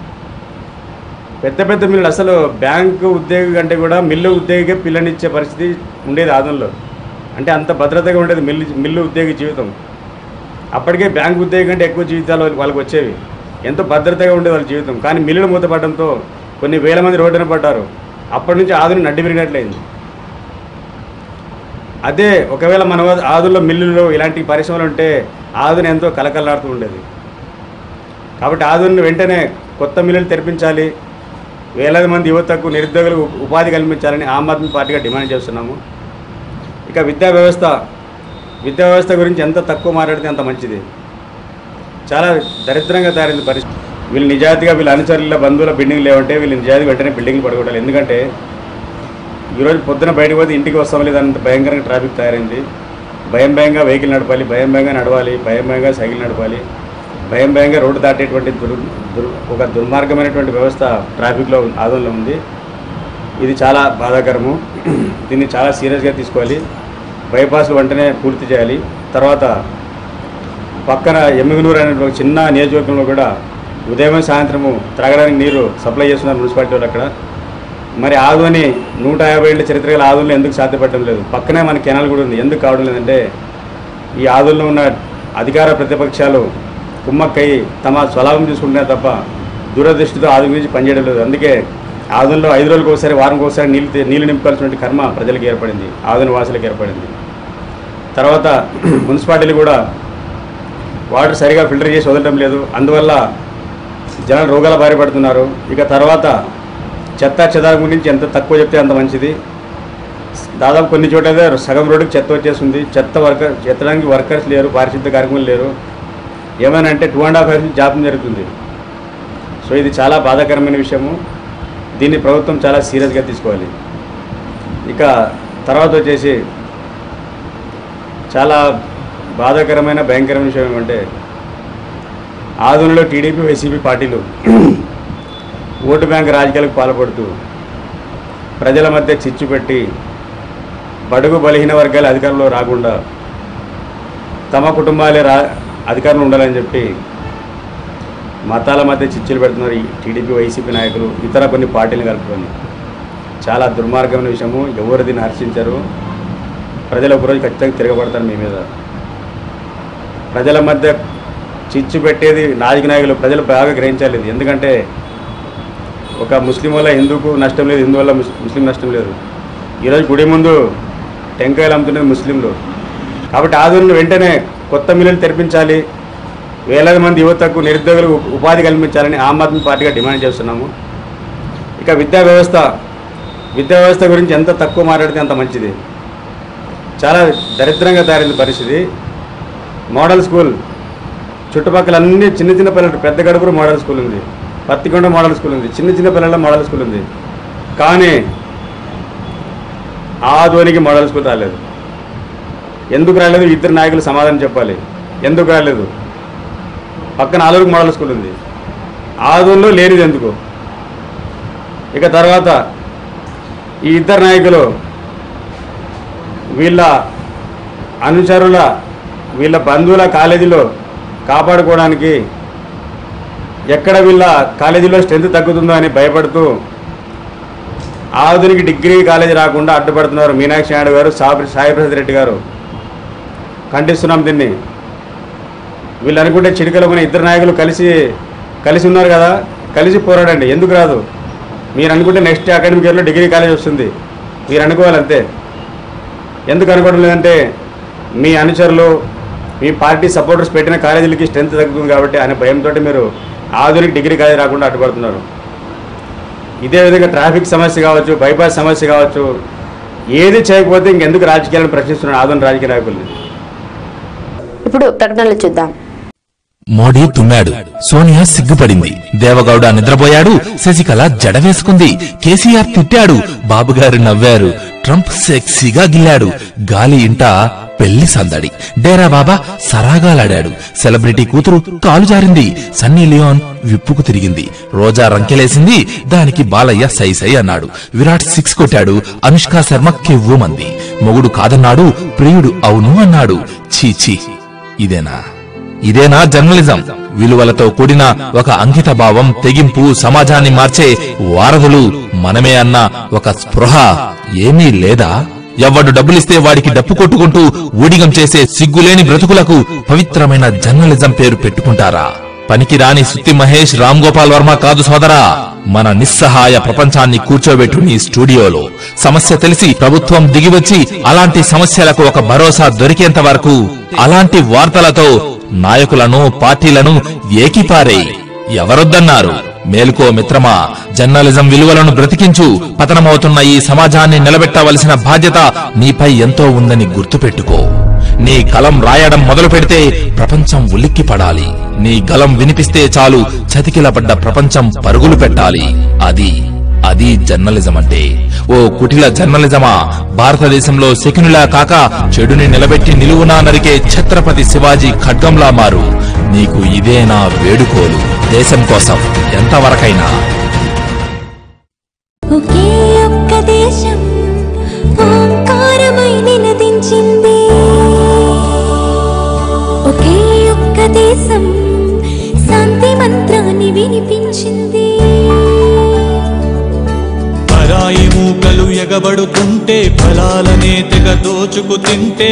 [SPEAKER 14] పెద్ద పెద్ద మిల్లులు అసలు బ్యాంకు ఉద్యోగి కంటే కూడా మిల్లు ఉద్యోగికే పిల్లనిచ్చే పరిస్థితి ఉండేది ఆదంలో అంటే అంత భద్రతగా ఉండేది మిల్లు మిల్లు ఉద్యోగి జీవితం అప్పటికే బ్యాంకు ఉద్యోగి కంటే ఎక్కువ జీవితాలు వాళ్ళకి వచ్చేవి ఎంతో భద్రతగా ఉండేది వాళ్ళ జీవితం కానీ మిల్లులు మూతపడడంతో కొన్ని వేల మంది రోడ్డున పడ్డారు అప్పటి నుంచి ఆదుని నడ్డి విరిగినట్లయింది అదే ఒకవేళ మన వద్ద ఆదుల్లో మిల్లులు ఇలాంటి పరిశ్రమలు ఉంటే ఆదుని ఎంతో కలకలాడుతూ ఉండేది కాబట్టి ఆదుని వెంటనే కొత్త మిల్లులు తెరిపించాలి వేలాది మంది యువతకు నిరుద్యోగులకు ఉ- ఉపాధి కల్పించాలని ఆమ్ ఆద్మీ పార్టీగా డిమాండ్ చేస్తున్నాము ఇక విద్యా వ్యవస్థ విద్యా వ్యవస్థ గురించి ఎంత తక్కువ మాట్లాడితే అంత మంచిది చాలా దరిద్రంగా తయారైంది పరిస్థితి వీళ్ళు నిజాయితీగా వీళ్ళ అనుచరుల బంధువుల బిల్డింగ్ లేవంటే వీళ్ళు నిజాయితీగా వెంటనే బిల్డింగ్లు పడగొట్టాలి ఎందుకంటే ఈరోజు పొద్దున బయటకు పోతే ఇంటికి వస్తాం లేదంత భయంకరంగా ట్రాఫిక్ తయారైంది భయం భయంగా వెహికల్ నడపాలి భయం భయంగా నడవాలి భయం భయంగా సైకిల్ నడపాలి భయం భయంగా రోడ్డు దాటేటువంటి దుర్ దుర్ ఒక దుర్మార్గమైనటువంటి వ్యవస్థ ట్రాఫిక్లో ఆదంలో ఉంది ఇది చాలా బాధాకరము దీన్ని చాలా సీరియస్గా తీసుకోవాలి బైపాస్లు వెంటనే పూర్తి చేయాలి తర్వాత పక్కన ఎమ్మిగనూరు అనే ఒక చిన్న నియోజకవర్గంలో కూడా ఉదయం సాయంత్రము త్రాగడానికి నీరు సప్లై చేస్తున్నారు మున్సిపాలిటీ వాళ్ళు అక్కడ మరి ఆదుని నూట యాభై ఏళ్ళ చరిత్ర గల ఆదుల్లో ఎందుకు సాధ్యపడటం లేదు పక్కనే మన కెనాల్ కూడా ఉంది ఎందుకు కావడం లేదంటే ఈ ఆదుల్లో ఉన్న అధికార ప్రతిపక్షాలు కుమ్మక్కయ్యి తమ స్వలాభం తీసుకుంటున్నారు తప్ప దూరదృష్టితో ఆదు గురించి పనిచేయడం లేదు అందుకే ఆదుల్లో ఐదు రోజులకు ఒకసారి వారంకి ఒకసారి నీళ్ళు తీ- నీళ్ళు నింపుకోవాల్సినటువంటి కర్మ ప్రజలకు ఏర్పడింది ఆదుని వాసులకు ఏర్పడింది తర్వాత మున్సిపాలిటీలు కూడా వాటర్ సరిగా ఫిల్టర్ చేసి వదలడం లేదు అందువల్ల జనాలు రోగాల బారి పడుతున్నారు ఇక తర్వాత చెత్త చెదారం గురించి ఎంత తక్కువ చెప్తే అంత మంచిది దాదాపు కొన్ని చోట్ల అయితే సగం రోడ్డుకి చెత్త వచ్చేస్తుంది చెత్త వర్కర్ చెత్తడానికి వర్కర్స్ లేరు పారిశుద్ధ కార్మికులు లేరు ఏమైనా అంటే టూ అండ్ హాఫ్ ఇయర్స్ నుంచి జాప్యం జరుగుతుంది సో ఇది చాలా బాధాకరమైన విషయము దీన్ని ప్రభుత్వం చాలా సీరియస్గా తీసుకోవాలి ఇక తర్వాత వచ్చేసి చాలా బాధాకరమైన భయంకరమైన విషయం ఏమంటే ఆధునలో టీడీపీ వైసీపీ పార్టీలు ఓటు బ్యాంక్ రాజకీయాలకు పాల్పడుతూ ప్రజల మధ్య చిచ్చు పెట్టి బడుగు బలహీన వర్గాల అధికారంలో రాకుండా తమ కుటుంబాలే రా అధికారంలో ఉండాలని చెప్పి మతాల మధ్య చిచ్చులు పెడుతున్నారు ఈ టీడీపీ వైసీపీ నాయకులు ఇతర కొన్ని పార్టీలు కలుపుకొని చాలా దుర్మార్గమైన విషయము ఎవరు దీన్ని హర్షించరు ప్రజలు ఒకరోజు ఖచ్చితంగా తిరగబడతారు మీ మీద ప్రజల మధ్య చిచ్చు పెట్టేది రాజకీయ నాయకులు ప్రజలు బాగా గ్రహించాలి ఇది ఎందుకంటే ఒక ముస్లిం వల్ల హిందూకు నష్టం లేదు హిందూ వల్ల ముస్- ముస్లిం నష్టం లేదు ఈరోజు గుడి ముందు టెంకాయలు అమ్ముతున్నది ముస్లింలు కాబట్టి ఆధునిక వెంటనే కొత్త మిల్లులు తెరిపించాలి వేలాది మంది యువతకు నిరుద్యోగులకు ఉ- ఉపాధి కల్పించాలని ఆమ్ ఆద్మీ పార్టీగా డిమాండ్ చేస్తున్నాము ఇక విద్యా వ్యవస్థ విద్యా వ్యవస్థ గురించి ఎంత తక్కువ మాట్లాడితే అంత మంచిది చాలా దరిద్రంగా తయారైంది పరిస్థితి మోడల్ స్కూల్ చుట్టుపక్కల అన్ని చిన్న చిన్న పిల్లలు పెద్ద గడుపురు మోడల్ స్కూల్ ఉంది పత్తికొండ మోడల్ స్కూల్ ఉంది చిన్న చిన్న పిల్లల మోడల్ స్కూల్ ఉంది కానీ ఆ ధోనికి మోడల్ స్కూల్ రాలేదు ఎందుకు రాలేదు ఇద్దరు నాయకులు సమాధానం చెప్పాలి ఎందుకు రాలేదు పక్కన ఆలూరుకు మోడల్ స్కూల్ ఉంది ఆదోన్లో లేనిది ఎందుకు ఇక తర్వాత ఈ ఇద్దరు నాయకులు వీళ్ళ అనుచరుల వీళ్ళ బంధువుల కాలేజీలో కాపాడుకోవడానికి ఎక్కడ వీళ్ళ కాలేజీలో స్ట్రెంత్ తగ్గుతుందో అని భయపడుతూ ఆధునిక డిగ్రీ కాలేజీ రాకుండా అడ్డుపడుతున్నారు మీనాక్షి నాయుడు గారు సాయి సాయిప్రసాద్ రెడ్డి గారు ఖండిస్తున్నాం దీన్ని వీళ్ళు అనుకుంటే చిటికలో మన ఇద్దరు నాయకులు కలిసి కలిసి ఉన్నారు కదా కలిసి పోరాడండి ఎందుకు రాదు మీరు అనుకుంటే నెక్స్ట్ అకాడమిక్ ఇయర్లో డిగ్రీ కాలేజ్ వస్తుంది మీరు అనుకోవాలి అంతే ఎందుకు అనుకోవడం లేదంటే మీ అనుచరులు మీ పార్టీ సపోర్టర్స్ పెట్టిన కాలేజీలకి స్ట్రెంత్ తగ్గుతుంది కాబట్టి అనే భయంతో మీరు ఆధునిక డిగ్రీ కాలేజీ రాకుండా అడ్డుపడుతున్నారు ఇదే విధంగా ట్రాఫిక్ సమస్య కావచ్చు బైపాస్ సమస్య కావచ్చు ఏది చేయకపోతే ఇంకెందుకు రాజకీయాలను ప్రశ్నిస్తున్నారు ఆధునిక రాజకీయ నాయకుల్ని
[SPEAKER 6] ఇప్పుడు ప్రకటనలు చూద్దాం
[SPEAKER 15] మోడీ తుమ్మాడు సోనియా సిగ్గుపడింది దేవగౌడ నిద్రపోయాడు శశికళ జడ వేసుకుంది కేసీఆర్ తిట్టాడు బాబుగారు నవ్వారు ట్రంప్ సెక్సీగా గిల్లాడు గాలి ఇంట పెళ్లి సందడి డేరా బాబా సరాగాలాడాడు సెలబ్రిటీ కూతురు కాలు జారింది సన్నీ లియోన్ విప్పుకు తిరిగింది రోజా రంకెలేసింది దానికి బాలయ్య సై సై అన్నాడు విరాట్ సిక్స్ కొట్టాడు అనుష్క శర్మ కెవ్వుమంది మొగుడు కాదన్నాడు ప్రియుడు అవును అన్నాడు చీ ఇదేనా ఇదేనా జర్నలిజం విలువలతో కూడిన ఒక అంకిత భావం తెగింపు సమాజాన్ని మార్చే వారధులు మనమే అన్న ఒక స్పృహ ఏమీ లేదా ఎవ్వడు డబ్బులిస్తే వాడికి డప్పు కొట్టుకుంటూ ఊడిగం చేసే సిగ్గులేని బ్రతుకులకు పవిత్రమైన జర్నలిజం పేరు పెట్టుకుంటారా పనికి రాని సుత్తి మహేష్ రామ్ గోపాల్ వర్మ కాదు సోదరా మన నిస్సహాయ ప్రపంచాన్ని కూర్చోబెట్టు నీ స్టూడియోలో సమస్య తెలిసి ప్రభుత్వం దిగివచ్చి అలాంటి సమస్యలకు ఒక భరోసా దొరికేంత వరకు అలాంటి వార్తలతో నాయకులను పార్టీలను ఏకిపారే ఎవరొద్దన్నారు మేలుకో మిత్రమా జర్నలిజం విలువలను బ్రతికించు పతనమవుతున్న ఈ సమాజాన్ని నిలబెట్టవలసిన బాధ్యత నీపై ఎంతో ఉందని గుర్తుపెట్టుకో నీ కలం రాయడం మొదలు పెడితే ప్రపంచం ఉలిక్కి పడాలి నీ గలం వినిపిస్తే చాలు చతికిలపడ్డ ప్రపంచం పరుగులు పెట్టాలి అది అది జర్నలిజం అంటే ఓ కుటిల జర్నలిజమా భారతదేశంలో శకునిలా కాక చెడుని నిలబెట్టి నిలువునా నరికే ఛత్రపతి శివాజీ ఖడ్గంలా మారు నీకు ఇదే నా వేడుకోలు దేశం కోసం ఎంతవరకైనా
[SPEAKER 3] ఒకే ఒక్క దేశం ఓంకారమై నినదించింది ఒకే ఒక్క దేశం శాంతి మంత్రాన్ని వినిపించింది
[SPEAKER 16] పరాయి మూకలు ఎగబడుతుంటే ఫలాలనే తెగ దోచుకు తింటే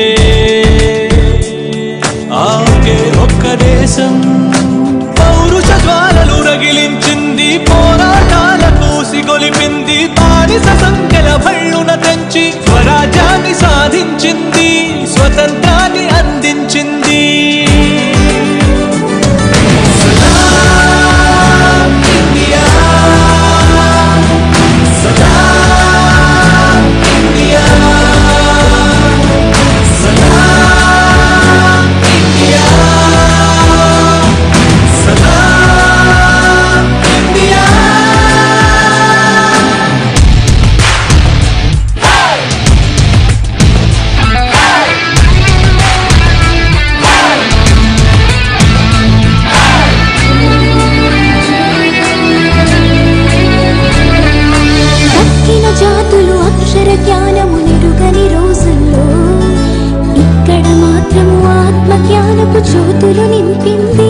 [SPEAKER 16] ఆకే ఒక్క దేశం పౌరుష జ్వాలలు రగిలించింది పోరాటాలకు సిగొలిపింది బానిస సంఖ్యల భళ్ళున తెంచి స్వరాజ్యాన్ని సాధించింది స్వతంత్రాన్ని అందించింది సలాం ఇండియా సలాం ఇండియా సలాం ఇండియా సలాం ఇండియా
[SPEAKER 3] తక్కిన జాతులు అక్షర జ్ఞానము నిరుగని రోజుల్లో ఇక్కడ మాత్రము ఆత్మ జ్ఞానపు జ్యోతులు నింపింది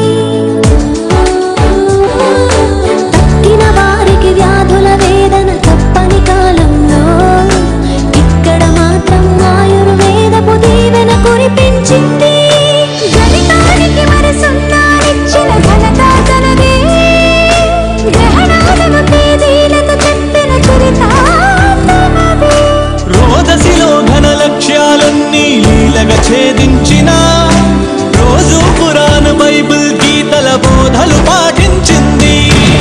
[SPEAKER 3] తక్కిన వారికి వ్యాధుల వేదన తప్పని కాలంలో ఇక్కడ మాత్రం ఆయుర్వేదపు దీవెన కురిపించింది గణితానికి మరి సున్నానిచ్చిన ఘనత తనదే గ్రహణాలను తేదీలకు చెప్పిన చరిత తనదే
[SPEAKER 16] రోదసిలో ఘన లక్ష్యాలన్నీ లీలగా ఛేదించిన రోజు పురాణ బైబిల్ గీతల బోధలు పాటించింది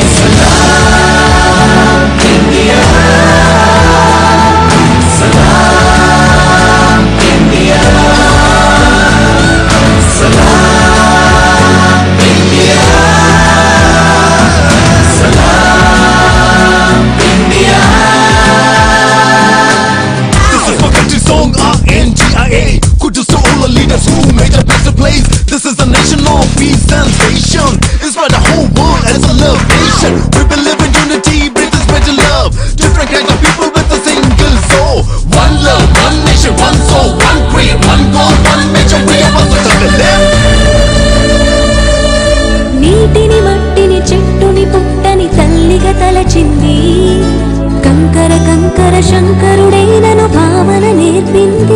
[SPEAKER 16] సలాం ఇండియా సలాం ఇండియా సలాం ఇండియా సలాం India
[SPEAKER 17] This is for country song R-N-G-I-A Good to all the leaders who made the best place This is the nation of peace and station Inspire the whole world as a love nation We believe in unity, with this better love Different kinds of people with a single soul One love, one nation, one soul, one creed One goal, one mission, we are also to the left
[SPEAKER 3] నీటిని మట్టిని చెట్టుని పుట్టని తల్లిగా తలచింది కంకర కంకర శంకరుడేనను భావన నేర్పింది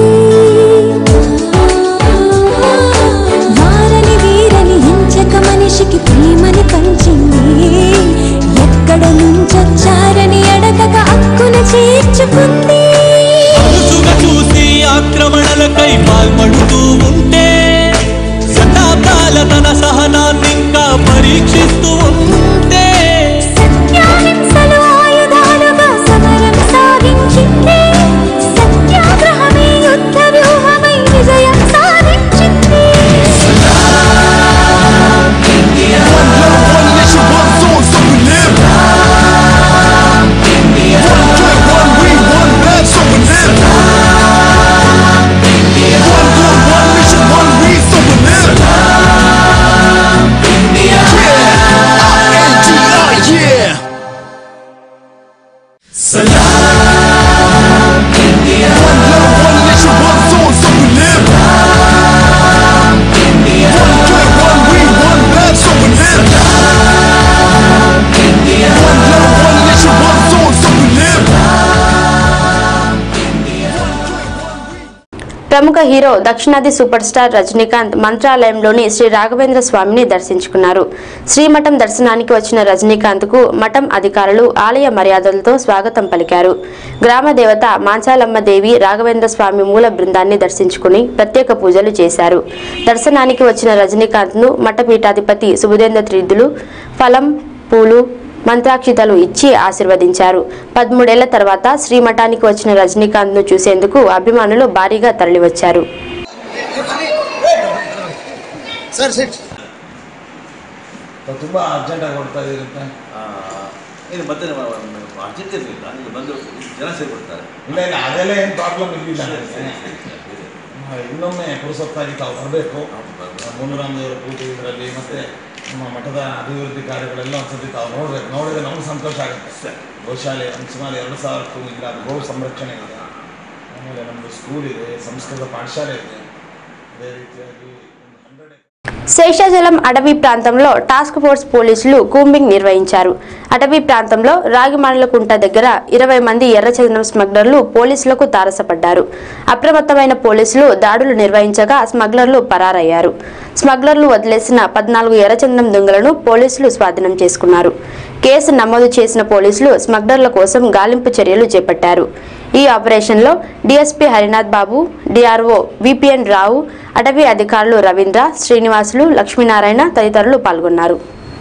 [SPEAKER 3] వారని వీరని హించక మనిషికి ప్రేమని పంచింది ఎక్కడ నుంచొచ్చారని అడగక అక్కున చేర్చుకుంది
[SPEAKER 16] తరచుగా చూసి ఆక్రమణలకై పాల్పడుతూ ఉంటే శతాబ్దాల తన సహనాన్ని ఇంకా పరీక్షిస్తూ ఉంటే
[SPEAKER 3] సత్యాహింసలు ఆయుధాలుగా సమరం సాగించింది సత్యాగ్రహమే యుద్ధ వ్యూహమై విజయం సాధించింది
[SPEAKER 17] One nation, one soul, so we live One good, one we, one bad, so we live One good, one mission, one we, so we live Yeah, R-N-G-I, yeah
[SPEAKER 16] సలాం India
[SPEAKER 17] One love, one nation, one soul, so we live One good, one we, one bad, so we live One love, one nation, one soul, so we live
[SPEAKER 6] ప్రముఖ hero దక్షిణాది super star Rajinikanth మంత్రాలయంలోని శ్రీ రాఘవేంద్ర స్వామిని దర్శించుకున్నారు శ్రీమఠం దర్శనానికి వచ్చిన రజనీకాంత్ కు మఠం అధికారులు ఆలయ మర్యాదలతో స్వాగతం పలికారు గ్రామ దేవత మాంచాలమ్మ దేవి రాఘవేంద్ర స్వామి మూల బృందాన్ని దర్శించుకుని ప్రత్యేక పూజలు చేశారు దర్శనానికి వచ్చిన రజనీకాంత్ ను మఠపీఠాధిపతి సుబుధేంద్ర త్రిద్దులు ఫలం పూలు మంత్రాక్షితలు ఇచ్చి ఆశీర్వదించారు పదమూడేళ్ల తర్వాత శ్రీమఠానికి వచ్చిన రజనీకాంత్ ను చూసేందుకు అభిమానులు భారీగా తరలివచ్చారు
[SPEAKER 11] ಸರ್ ಸಿಟ್
[SPEAKER 18] ತುಂಬ ಅರ್ಜೆಂಟಾಗಿ ಕೊಡ್ತಾ ಇರುತ್ತೆ ಏನು ಮತ್ತೆ ಅರ್ಜೆಂಟ್ ಇರಲಿಲ್ಲ ನೀವು ಬಂದು ಜನ ಸೇರ್ಕೊಡ್ತಾರೆ
[SPEAKER 19] ಇಲ್ಲ ಇಲ್ಲ ಅದೆಲ್ಲ ಏನು ಪ್ರಾಬ್ಲಮ್ ಇರಲಿಲ್ಲ ಇನ್ನೊಮ್ಮೆ ಪುರುಸೊತ್ತಾಗಿ ತಾವು ಬರಬೇಕು ಮುನುರಾಮದೇವರ ಪೂಜೆ ಇದರಲ್ಲಿ ಮತ್ತೆ ನಮ್ಮ ಮಠದ ಅಭಿವೃದ್ಧಿ ಕಾರ್ಯಗಳೆಲ್ಲ ಒಂದ್ಸತಿ ತಾವು ನೋಡ್ಬೇಕು ನೋಡಿದ್ರೆ ನಮ್ಗೆ ಸಂತೋಷ ಆಗುತ್ತೆ ಗೋಶಾಲೆ ಒಂದು ಸುಮಾರು ಎರಡು ಸಾವಿರಕ್ಕೂ ಇಲ್ಲ ಗೋ ಸಂರಕ್ಷಣೆ ಇದೆ ಆಮೇಲೆ ನಮ್ಮದು ಸ್ಕೂಲ್ ಇದೆ ಸಂಸ್ಕೃತ ಪಾಠಶಾಲೆ ಇದೆ ಅದೇ ರೀತಿಯಾಗಿ
[SPEAKER 6] శేషాచలం అటవీ ప్రాంతంలో టాస్క్ ఫోర్స్ పోలీసులు కూంబింగ్ నిర్వహించారు అటవీ ప్రాంతంలో రాగిమానులకుంట దగ్గర ఇరవై మంది ఎర్రచందనం స్మగ్లర్లు పోలీసులకు తారసపడ్డారు అప్రమత్తమైన పోలీసులు దాడులు నిర్వహించగా స్మగ్లర్లు పరారయ్యారు స్మగ్లర్లు వదిలేసిన పద్నాలుగు ఎర్రచందనం దొంగలను పోలీసులు స్వాధీనం చేసుకున్నారు కేసు నమోదు చేసిన పోలీసులు స్మగ్లర్ల కోసం గాలింపు చర్యలు చేపట్టారు ఈ ఆపరేషన్లో DSP Harinath Babu DRO VPN Rao అటవీ అధికారులు రవీంద్ర శ్రీనివాసులు లక్ష్మీనారాయణ తదితరులు పాల్గొన్నారు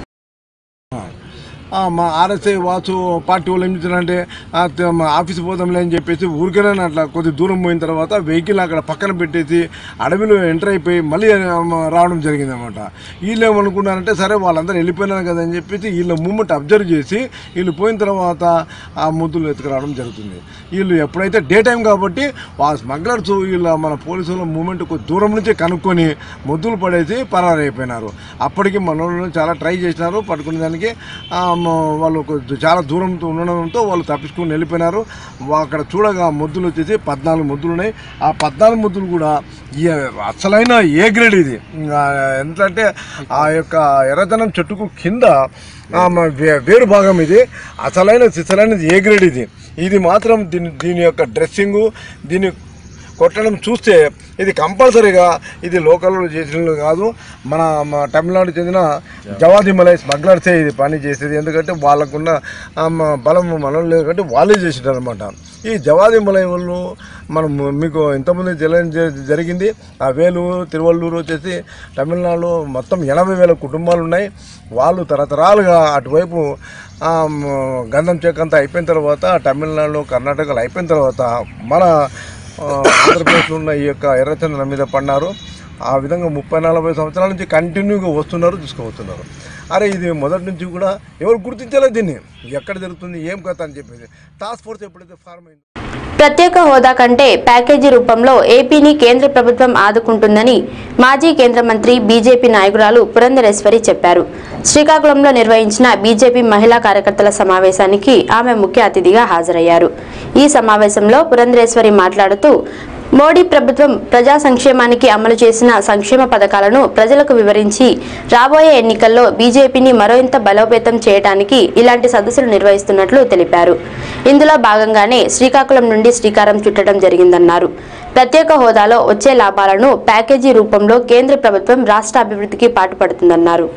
[SPEAKER 19] ఆ, మా ఆర్ఎస్ఐ వాచ్ పార్టీ వాళ్ళు ఏం చేశారంటే ఆ, త- మా ఆఫీస్ పోదాంలే అని చెప్పేసి ఊరికనే అట్లా కొద్ది దూరం పోయిన తర్వాత వెహికల్ అక్కడ పక్కన పెట్టేసి అడవిలో ఎంటర్ అయిపోయి మళ్ళీ ఆ, మ- రావడం జరిగింది అనమాట వీళ్ళు ఏమనుకున్నారంటే సరే వాళ్ళందరూ వెళ్ళిపోయినారు కదా అని చెప్పేసి వీళ్ళ మూమెంట్ అబ్జర్వ్ చేసి వీళ్ళు పోయిన తర్వాత ఆ ముద్దులు ఎత్తుకురావడం జరుగుతుంది వీళ్ళు ఎప్పుడైతే డే టైం కాబట్టి ఆ స్మగ్లర్స్ వీళ్ళ మన పోలీసుల మూమెంట్ కొద్ది దూరం నుంచి కనుక్కొని ముద్దులు పడేసి పరారైపోయినారు అప్పటికి మన వాళ్ళు చాలా ట్రై చేసినారు పట్టుకునే దానికి ఆ, మ- వాళ్ళు కొద్ది చాలా దూరంతో ఉండడంతో వాళ్ళు తప్పించుకొని వెళ్ళిపోయినారు వా- అక్కడ చూడగా ముద్దులు వచ్చేసి పద్నాలుగు ముద్దులు ఉన్నాయి ఆ పద్నాలుగు ముద్దులు కూడా ఈ అసలైన ఏ గ్రేడ్ ఇది ఇంకా ఎంతంటే ఆ యొక్క ఎర్రదనం చెట్టుకు కింద ఆ, మ- వే- వేరు భాగం ఇది అసలైన సిసలైనది ఏ గ్రేడ్ ఇది ఇది మాత్రం దీని దీని యొక్క డ్రెస్సింగు దీని కొట్టడం చూస్తే ఇది కంపల్సరీగా ఇది లోకల్లో చేసినది కాదు మన మన తమిళనాడు చెందిన జవాది మలై స్మగ్లర్సే ఇది పని చేసేది ఎందుకంటే వాళ్ళకున్న ఆ, మ- బలం మనం లేదు కాబట్టి వాళ్ళే చేసినారు అనమాట ఈ జవాది మలై వాళ్ళు మనం మీకు ఇంతకుముందు జల జరిగింది ఆ వేలూరు తిరువల్లూరు వచ్చేసి తమిళనాడులో మొత్తం ఎనభై వేల కుటుంబాలు ఉన్నాయి వాళ్ళు తరతరాలుగా అటువైపు ఆ, మ- గంధం చెక్క అంతా అయిపోయిన తర్వాత తమిళనాడులో కర్ణాటకలో అయిపోయిన తర్వాత మన ఆ, ఆంధ్రప్రదేశ్లో ఉన్న ఈ యొక్క ఎర్రచందనం మీద పడినారు ఆ విధంగా ముప్పై నలభై సంవత్సరాల నుంచి కంటిన్యూగా వస్తున్నారు తీసుకువస్తున్నారు అరే ఇది మొదటి నుంచి కూడా ఎవరు గుర్తించలేదు దీన్ని ఎక్కడ జరుగుతుంది ఏం కథ అని చెప్పేసి టాస్క్ ఫోర్స్ ఎప్పుడైతే ఫార్మ్ అయింది
[SPEAKER 6] ప్రత్యేక హోదా కంటే ప్యాకేజీ రూపంలో ఏపీని కేంద్ర ప్రభుత్వం ఆదుకుంటుందని మాజీ కేంద్ర మంత్రి బీజేపీ నాయకురాలు పురంధరేశ్వరి చెప్పారు శ్రీకాకుళంలో నిర్వహించిన బీజేపీ మహిళా కార్యకర్తల సమావేశానికి ఆమె ముఖ్య అతిథిగా హాజరయ్యారు ఈ సమావేశంలో పురంధరేశ్వరి మాట్లాడుతూ మోడీ ప్రభుత్వం ప్రజా సంక్షేమానికి అమలు చేసిన సంక్షేమ పథకాలను ప్రజలకు వివరించి రాబోయే ఎన్నికల్లో బీజేపీని మరోంత బలోపేతం చేయడానికి ఇలాంటి సదస్సులు నిర్వహిస్తున్నట్లు తెలిపారు ఇందులో భాగంగానే శ్రీకాకుళం నుండి శ్రీకారం చుట్టడం జరిగిందన్నారు ప్రత్యేక హోదాలో వచ్చే లాభాలను ప్యాకేజీ రూపంలో కేంద్ర ప్రభుత్వం రాష్ట్ర అభివృద్ధికి పాటుపడుతుందన్నారు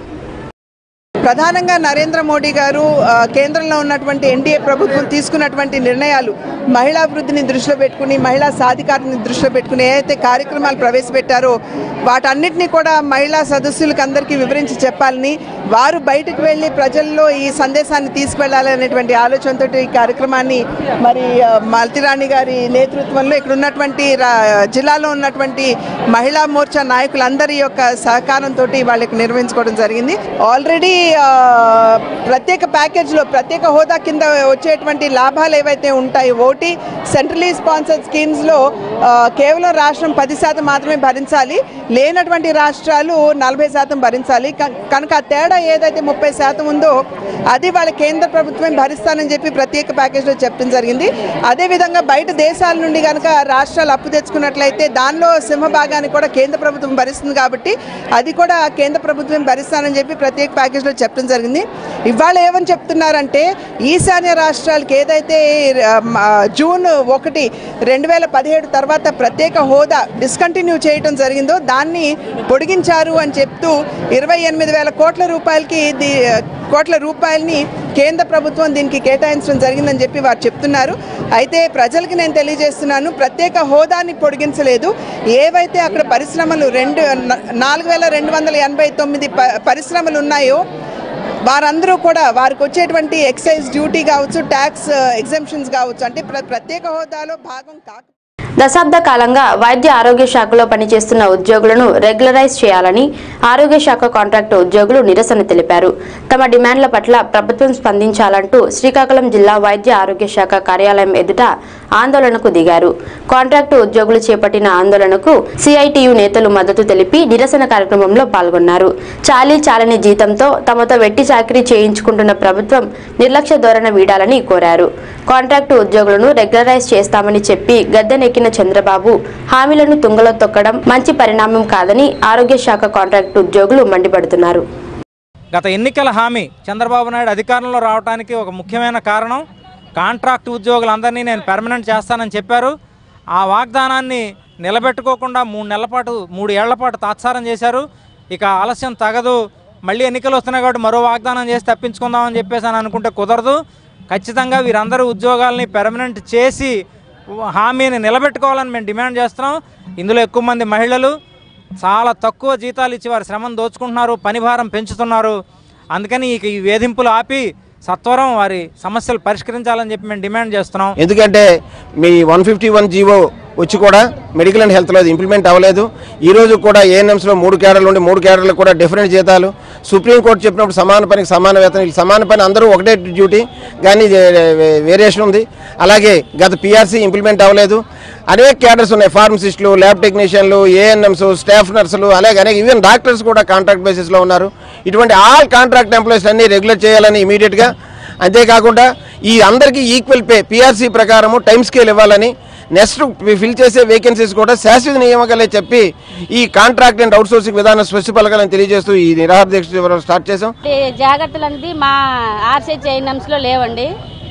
[SPEAKER 20] ప్రధానంగా నరేంద్ర మోడీ గారు ఆ, కేంద్రంలో ఉన్నటువంటి ఎన్డీఏ ప్రభుత్వం తీసుకున్నటువంటి నిర్ణయాలు మహిళా అభివృద్ధిని దృష్టిలో పెట్టుకుని మహిళా సాధికారతని దృష్టిలో పెట్టుకుని ఏదైతే కార్యక్రమాలు ప్రవేశపెట్టారో వాటన్నిటినీ కూడా మహిళా సదస్సులకు అందరికీ వివరించి చెప్పాలని వారు బయటకు వెళ్ళి ప్రజల్లో ఈ సందేశాన్ని తీసుకువెళ్ళాలనేటువంటి ఆలోచనతో ఈ కార్యక్రమాన్ని మరి ఆ, మాలతిరాణి గారి నేతృత్వంలో ఇక్కడ ఉన్నటువంటి రా- జిల్లాలో ఉన్నటువంటి మహిళా మోర్చా నాయకులందరి యొక్క సహకారంతో వాళ్ళకి నిర్వహించుకోవడం జరిగింది ఆల్రెడీ ఆ, ప్రత్యేక ప్యాకేజ్లో ప్రత్యేక హోదా కింద వచ్చేటువంటి లాభాలు ఏవైతే ఉంటాయో ఒకటి సెంట్రలీ స్పాన్సర్డ్ స్కీమ్స్లో ఆ, కేవలం రాష్ట్రం పది శాతం మాత్రమే భరించాలి లేనటువంటి రాష్ట్రాలు నలభై శాతం భరించాలి క- కనుక ఆ తేడా ఏదైతే ముప్పై శాతం ఉందో అది వాళ్ళ కేంద్ర ప్రభుత్వం భరిస్తానని చెప్పి ప్రత్యేక ప్యాకేజ్లో చెప్పడం జరిగింది అదేవిధంగా బయట దేశాల నుండి కనుక రాష్ట్రాలు అప్పు తెచ్చుకున్నట్లయితే దానిలో సింహభాగాన్ని కూడా కేంద్ర ప్రభుత్వం భరిస్తుంది కాబట్టి అది కూడా కేంద్ర ప్రభుత్వం భరిస్తానని చెప్పి ప్రత్యేక ప్యాకేజ్లో చెప్పడం జరిగింది ఇవాళ ఏమని చెప్తున్నారంటే ఈశాన్య రాష్ట్రాలకు ఏదైతే ఆ, మ- జూన్ ఒకటి రెండు వేల పదిహేడు తర్వాత ప్రత్యేక హోదా డిస్కంటిన్యూ చేయడం జరిగిందో దాన్ని పొడిగించారు అని చెప్తూ ఇరవై ఎనిమిది వేల కోట్ల రూపాయలకి ది కోట్ల రూపాయలని కేంద్ర ప్రభుత్వం దీనికి కేటాయించడం జరిగిందని చెప్పి వారు చెప్తున్నారు అయితే ప్రజలకి నేను తెలియజేస్తున్నాను ప్రత్యేక హోదాని పొడిగించలేదు ఏవైతే అక్కడ పరిశ్రమలు రెండు న- నాలుగు వేల రెండు వందల ఎనభై తొమ్మిది ప- పరిశ్రమలు ఉన్నాయో వారందరూ కూడా వారికి వచ్చేటువంటి ఎక్సైజ్ డ్యూటీ కావచ్చు ట్యాక్స్ ఎగ్జామ్షన్స్ కావచ్చు అంటే ప్ర- ప్రత్యేక హోదాలో భాగం కాక
[SPEAKER 6] దశాబ్ద కాలంగా వైద్య ఆరోగ్య శాఖలో పనిచేస్తున్న ఉద్యోగులను రెగ్యులరైజ్ చేయాలని ఆరోగ్య శాఖ కాంట్రాక్టు ఉద్యోగులు నిరసన తెలిపారు తమ డిమాండ్ల పట్ల ప్రభుత్వం స్పందించాలంటూ శ్రీకాకుళం జిల్లా వైద్య ఆరోగ్య శాఖ కార్యాలయం ఎదుట ఆందోళనకు దిగారు కాంట్రాక్టు ఉద్యోగులు చేపట్టిన ఆందోళనకు సిఐటియు నేతలు మద్దతు తెలిపి నిరసన కార్యక్రమంలో పాల్గొన్నారు చాలీ చాలని జీతంతో తమతో వెట్టి చాకరీ చేయించుకుంటున్న ప్రభుత్వం నిర్లక్ష్య ధోరణ వీడాలని కోరారు కాంట్రాక్టు ఉద్యోగులను రెగ్యులరైజ్ చేస్తామని చెప్పి గద్దెనెక్కిన చంద్రబాబు హామీలను తుంగలో తొక్కడం మంచి పరిణామం కాదని ఆరోగ్య శాఖ కాంట్రాక్టు ఉద్యోగులు మండిపడుతున్నారు
[SPEAKER 21] గత ఎన్నికల హామీ చంద్రబాబు నాయుడు అధికారంలో రావడానికి ఒక ముఖ్యమైన కారణం కాంట్రాక్ట్ ఉద్యోగులందరినీ నేను పెర్మనెంట్ చేస్తానని చెప్పారు ఆ వాగ్దానాన్ని నిలబెట్టుకోకుండా మూడు నెలల పాటు మూడు ఏళ్ల పాటు తాత్సారం చేశారు ఇక ఆలస్యం తగదు మళ్ళీ ఎన్నికలు వస్తున్నాయి కాబట్టి మరో వాగ్దానం చేసి తప్పించుకుందామని చెప్పేసి అని అనుకుంటే కుదరదు ఖచ్చితంగా వీరందరూ ఉద్యోగాల్ని పెర్మనెంట్ చేసి హామీని నిలబెట్టుకోవాలని మేము డిమాండ్ చేస్తున్నాం ఇందులో ఎక్కువ మంది మహిళలు చాలా తక్కువ జీతాలు ఇచ్చి వారి శ్రమను దోచుకుంటున్నారు పని భారం పెంచుతున్నారు అందుకని ఇక ఈ వేధింపులు ఆపి సత్వరం వారి సమస్యలు పరిష్కరించాలని చెప్పి మేము డిమాండ్ చేస్తున్నాం
[SPEAKER 22] ఎందుకంటే మీ వన్ ఫిఫ్టీ వన్ జీవో వచ్చి కూడా మెడికల్ అండ్ హెల్త్లో అది ఇంప్లిమెంట్ అవ్వలేదు ఈ రోజు కూడా ఏఎన్ఎంస్లో మూడు కేడర్లు ఉండి మూడు కేడర్లు కూడా డిఫరెంట్ జీతాలు సుప్రీంకోర్టు చెప్పినప్పుడు సమాన పనికి సమాన వేతనం వీళ్ళు సమాన పని అందరూ ఒకటే డ్యూటీ కానీ వేరియేషన్ ఉంది అలాగే గత పిఆర్సీ ఇంప్లిమెంట్ అవ్వలేదు అనేక క్యాడర్స్ ఉన్నాయి ఫార్మసిస్టులు ల్యాబ్ టెక్నీషియన్లు ఏఎన్ఎంస్ స్టాఫ్ నర్సులు అలాగే అనేక ఈవెన్ డాక్టర్స్ కూడా కాంట్రాక్ట్ బేసిస్లో ఉన్నారు ఇటువంటి ఆల్ కాంట్రాక్ట్ ఎంప్లాయీస్ అన్ని రెగ్యులర్ చేయాలని ఇమీడియట్గా అంతేకాకుండా ఈ అందరికీ ఈక్వల్ పే పిఆర్సీ ప్రకారము టైం స్కేల్ ఇవ్వాలని నెక్స్ట్ ఫిల్ చేసే వేకెన్సీస్ కూడా శాశ్వత నియామకాలే చెప్పి ఈ కాంట్రాక్ట్ అండ్ అవుట్సోర్సింగ్ విధానం స్పష్టపలకాలని తెలియజేస్తూ ఈ నిరాహార దీక్ష స్టార్ట్ చేసాం
[SPEAKER 23] ఈ జాగ్రత్తలు అనేది మా ఆర్సీహెచ్ ఐఎన్ఎంస్లో లేవండి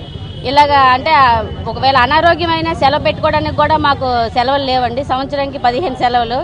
[SPEAKER 23] ఇలాగా అంటే ఆ, ఒకవేళ అనారోగ్యమైన సెలవు పెట్టుకోవడానికి కూడా మాకు సెలవులు లేవండి సంవత్సరానికి పదిహేను సెలవులు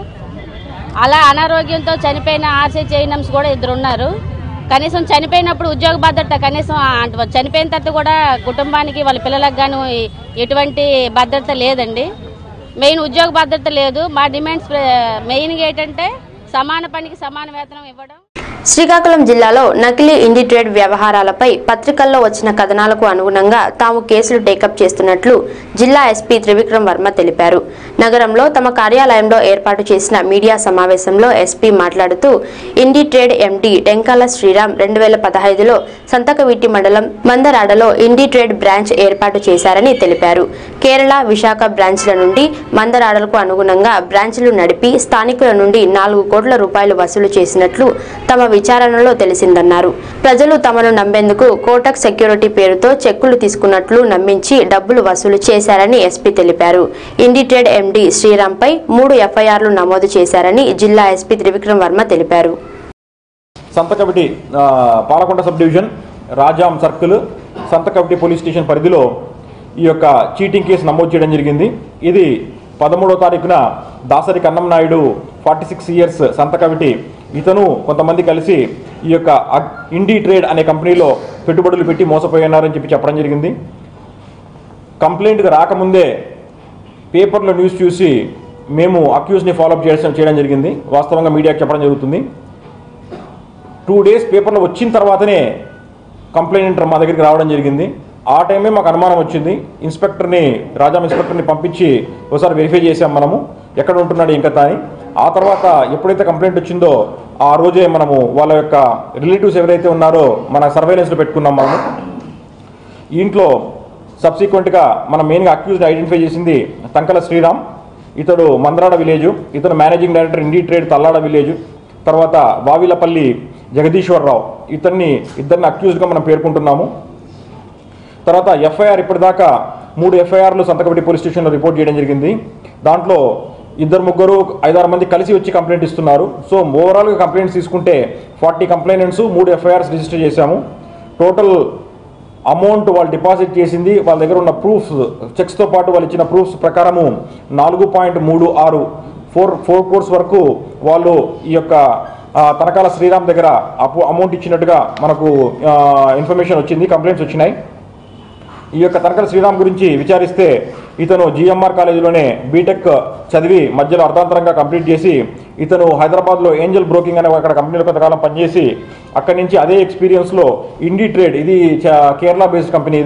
[SPEAKER 23] అలా అనారోగ్యంతో చనిపోయిన ఆర్సీహెచ్ ఐఎన్ఎంస్ కూడా ఇద్దరు ఉన్నారు కనీసం చనిపోయినప్పుడు ఉద్యోగ భద్రత కనీసం ఆ- చనిపోయిన తర్వాత కూడా కుటుంబానికి వాళ్ళ పిల్లలకు గాను ఎ- ఎటువంటి భద్రత లేదండి మెయిన్ ఉద్యోగ భద్రత లేదు మా డిమాండ్స్ మెయిన్గా ఏంటంటే సమాన పనికి సమాన వేతనం ఇవ్వడం
[SPEAKER 6] శ్రీకాకుళం జిల్లాలో నకిలీ ఇండి ట్రేడ్ వ్యవహారాలపై పత్రికల్లో వచ్చిన కథనాలకు అనుగుణంగా తాము కేసులు టేకప్ చేస్తున్నట్లు జిల్లా ఎస్పీ త్రివిక్రమ్ వర్మ తెలిపారు నగరంలో తమ కార్యాలయంలో ఏర్పాటు చేసిన మీడియా సమావేశంలో ఎస్పీ మాట్లాడుతూ Inditrade MD Tenkala Sriram రెండు వేల పదహైదులో సంతకవిట్టి మండలం మందరాడలో ఇండి ట్రేడ్ బ్రాంచ్ ఏర్పాటు చేశారని తెలిపారు కేరళ విశాఖ బ్రాంచ్ల నుండి మందరాడలకు అనుగుణంగా బ్రాంచ్లు నడిపి స్థానికుల నుండి నాలుగు కోట్ల రూపాయలు వసూలు చేసినట్లు తమ విచారణలో తెలిసిందన్నారు ప్రజలు తమను నమ్మేందుకు కోటక్ సెక్యూరిటీ పేరుతో చెక్కులు తీసుకున్నట్లు నమ్మించి డబ్బులు వసూలు చేశారని ఎస్పీ తెలిపారు ఇండిట్రేడ్ ఎండీ శ్రీరాంపై మూడు ఎఫ్ఐఆర్లు నమోదు చేశారని జిల్లా ఎస్పీ త్రివిక్రమ్ వర్మ తెలిపారు
[SPEAKER 24] సంతకవిటి ఆ, Palakonda sub division Rajam circle Santhakaviti police station పరిధిలో ఈ యొక్క చీటింగ్ కేసు నమోదు చేయడం జరిగింది ఇది పదమూడో తారీఖున Dasari Kannam Naidu forty six years Santhakaviti ఇతను కొంతమంది కలిసి ఈ యొక్క అగ్- ఇండీ ట్రేడ్ అనే కంపెనీలో పెట్టుబడులు పెట్టి మోసపోయినారని చెప్పి చెప్పడం జరిగింది కంప్లైంట్గా రాకముందే పేపర్లో న్యూస్ చూసి మేము అక్యూజ్ని ఫాలోఅప్ చేయడం చేయడం జరిగింది వాస్తవంగా మీడియాకి చెప్పడం జరుగుతుంది టూ డేస్ పేపర్లో వచ్చిన తర్వాతనే కంప్లైంట్ మా దగ్గరికి రావడం జరిగింది ఆ టైమే మాకు అనుమానం వచ్చింది ఇన్స్పెక్టర్ని రాజాం ఇన్స్పెక్టర్ని పంపించి ఒకసారి వెరిఫై చేసాం మనము ఎక్కడ ఉంటున్నాడు ఇంకా అని ఆ తర్వాత ఎప్పుడైతే కంప్లైంట్ వచ్చిందో ఆ రోజే మనము వాళ్ళ యొక్క రిలేటివ్స్ ఎవరైతే ఉన్నారో మన సర్వేలెన్స్లో పెట్టుకున్నాం మనము ఇంట్లో సబ్సిక్వెంట్గా మనం మెయిన్గా అక్యూజ్డ్ ఐడెంటిఫై చేసింది తంకల శ్రీరామ్ ఇతడు మందరాడ విలేజ్ ఇతను managing director Inditrade Tallada village తర్వాత వావిలపల్లి జగదీశ్వరరావు ఇతన్ని ఇద్దరిని అక్యూజ్డ్గా మనం పేర్కొంటున్నాము తర్వాత ఎఫ్ఐఆర్ ఇప్పటిదాకా మూడు ఎఫ్ఐఆర్లు సంతకబడి పోలీస్ స్టేషన్లో రిపోర్ట్ చేయడం జరిగింది దాంట్లో ఇద్దరు ముగ్గురు ఐదారు మంది కలిసి వచ్చి కంప్లైంట్ ఇస్తున్నారు సో ఓవరాల్గా కంప్లైంట్స్ తీసుకుంటే ఫార్టీ కంప్లైంట్స్ మూడు ఎఫ్ఐఆర్స్ రిజిస్టర్ చేశాము టోటల్ అమౌంట్ వాళ్ళు డిపాజిట్ చేసింది వాళ్ళ దగ్గర ఉన్న ప్రూఫ్స్ చెక్స్తో పాటు వాళ్ళు ఇచ్చిన ప్రూఫ్స్ ప్రకారము నాలుగు పాయింట్ మూడు ఆరు ఫోర్ ఫోర్ కోర్స్ వరకు వాళ్ళు ఈ యొక్క ఆ, తనకాల శ్రీరామ్ దగ్గర అప్పు అమౌంట్ ఇచ్చినట్టుగా మనకు ఇన్ఫర్మేషన్ వచ్చింది కంప్లైంట్స్ వచ్చినాయి ఈ యొక్క తనకల శ్రీరామ్ గురించి విచారిస్తే ఇతను జిఎంఆర్ కాలేజీలోనే బీటెక్ చదివి మధ్యలో అర్ధాంతరంగా కంప్లీట్ చేసి ఇతను హైదరాబాద్లో ఏంజల్ బ్రోకింగ్ అనే అక్కడ కంపెనీలో కొంతకాలం పనిచేసి అక్కడి నుంచి అదే ఎక్స్పీరియన్స్లో ఇండి ట్రేడ్ ఇది చ- కేరళ బేస్డ్ కంపెనీ ఇది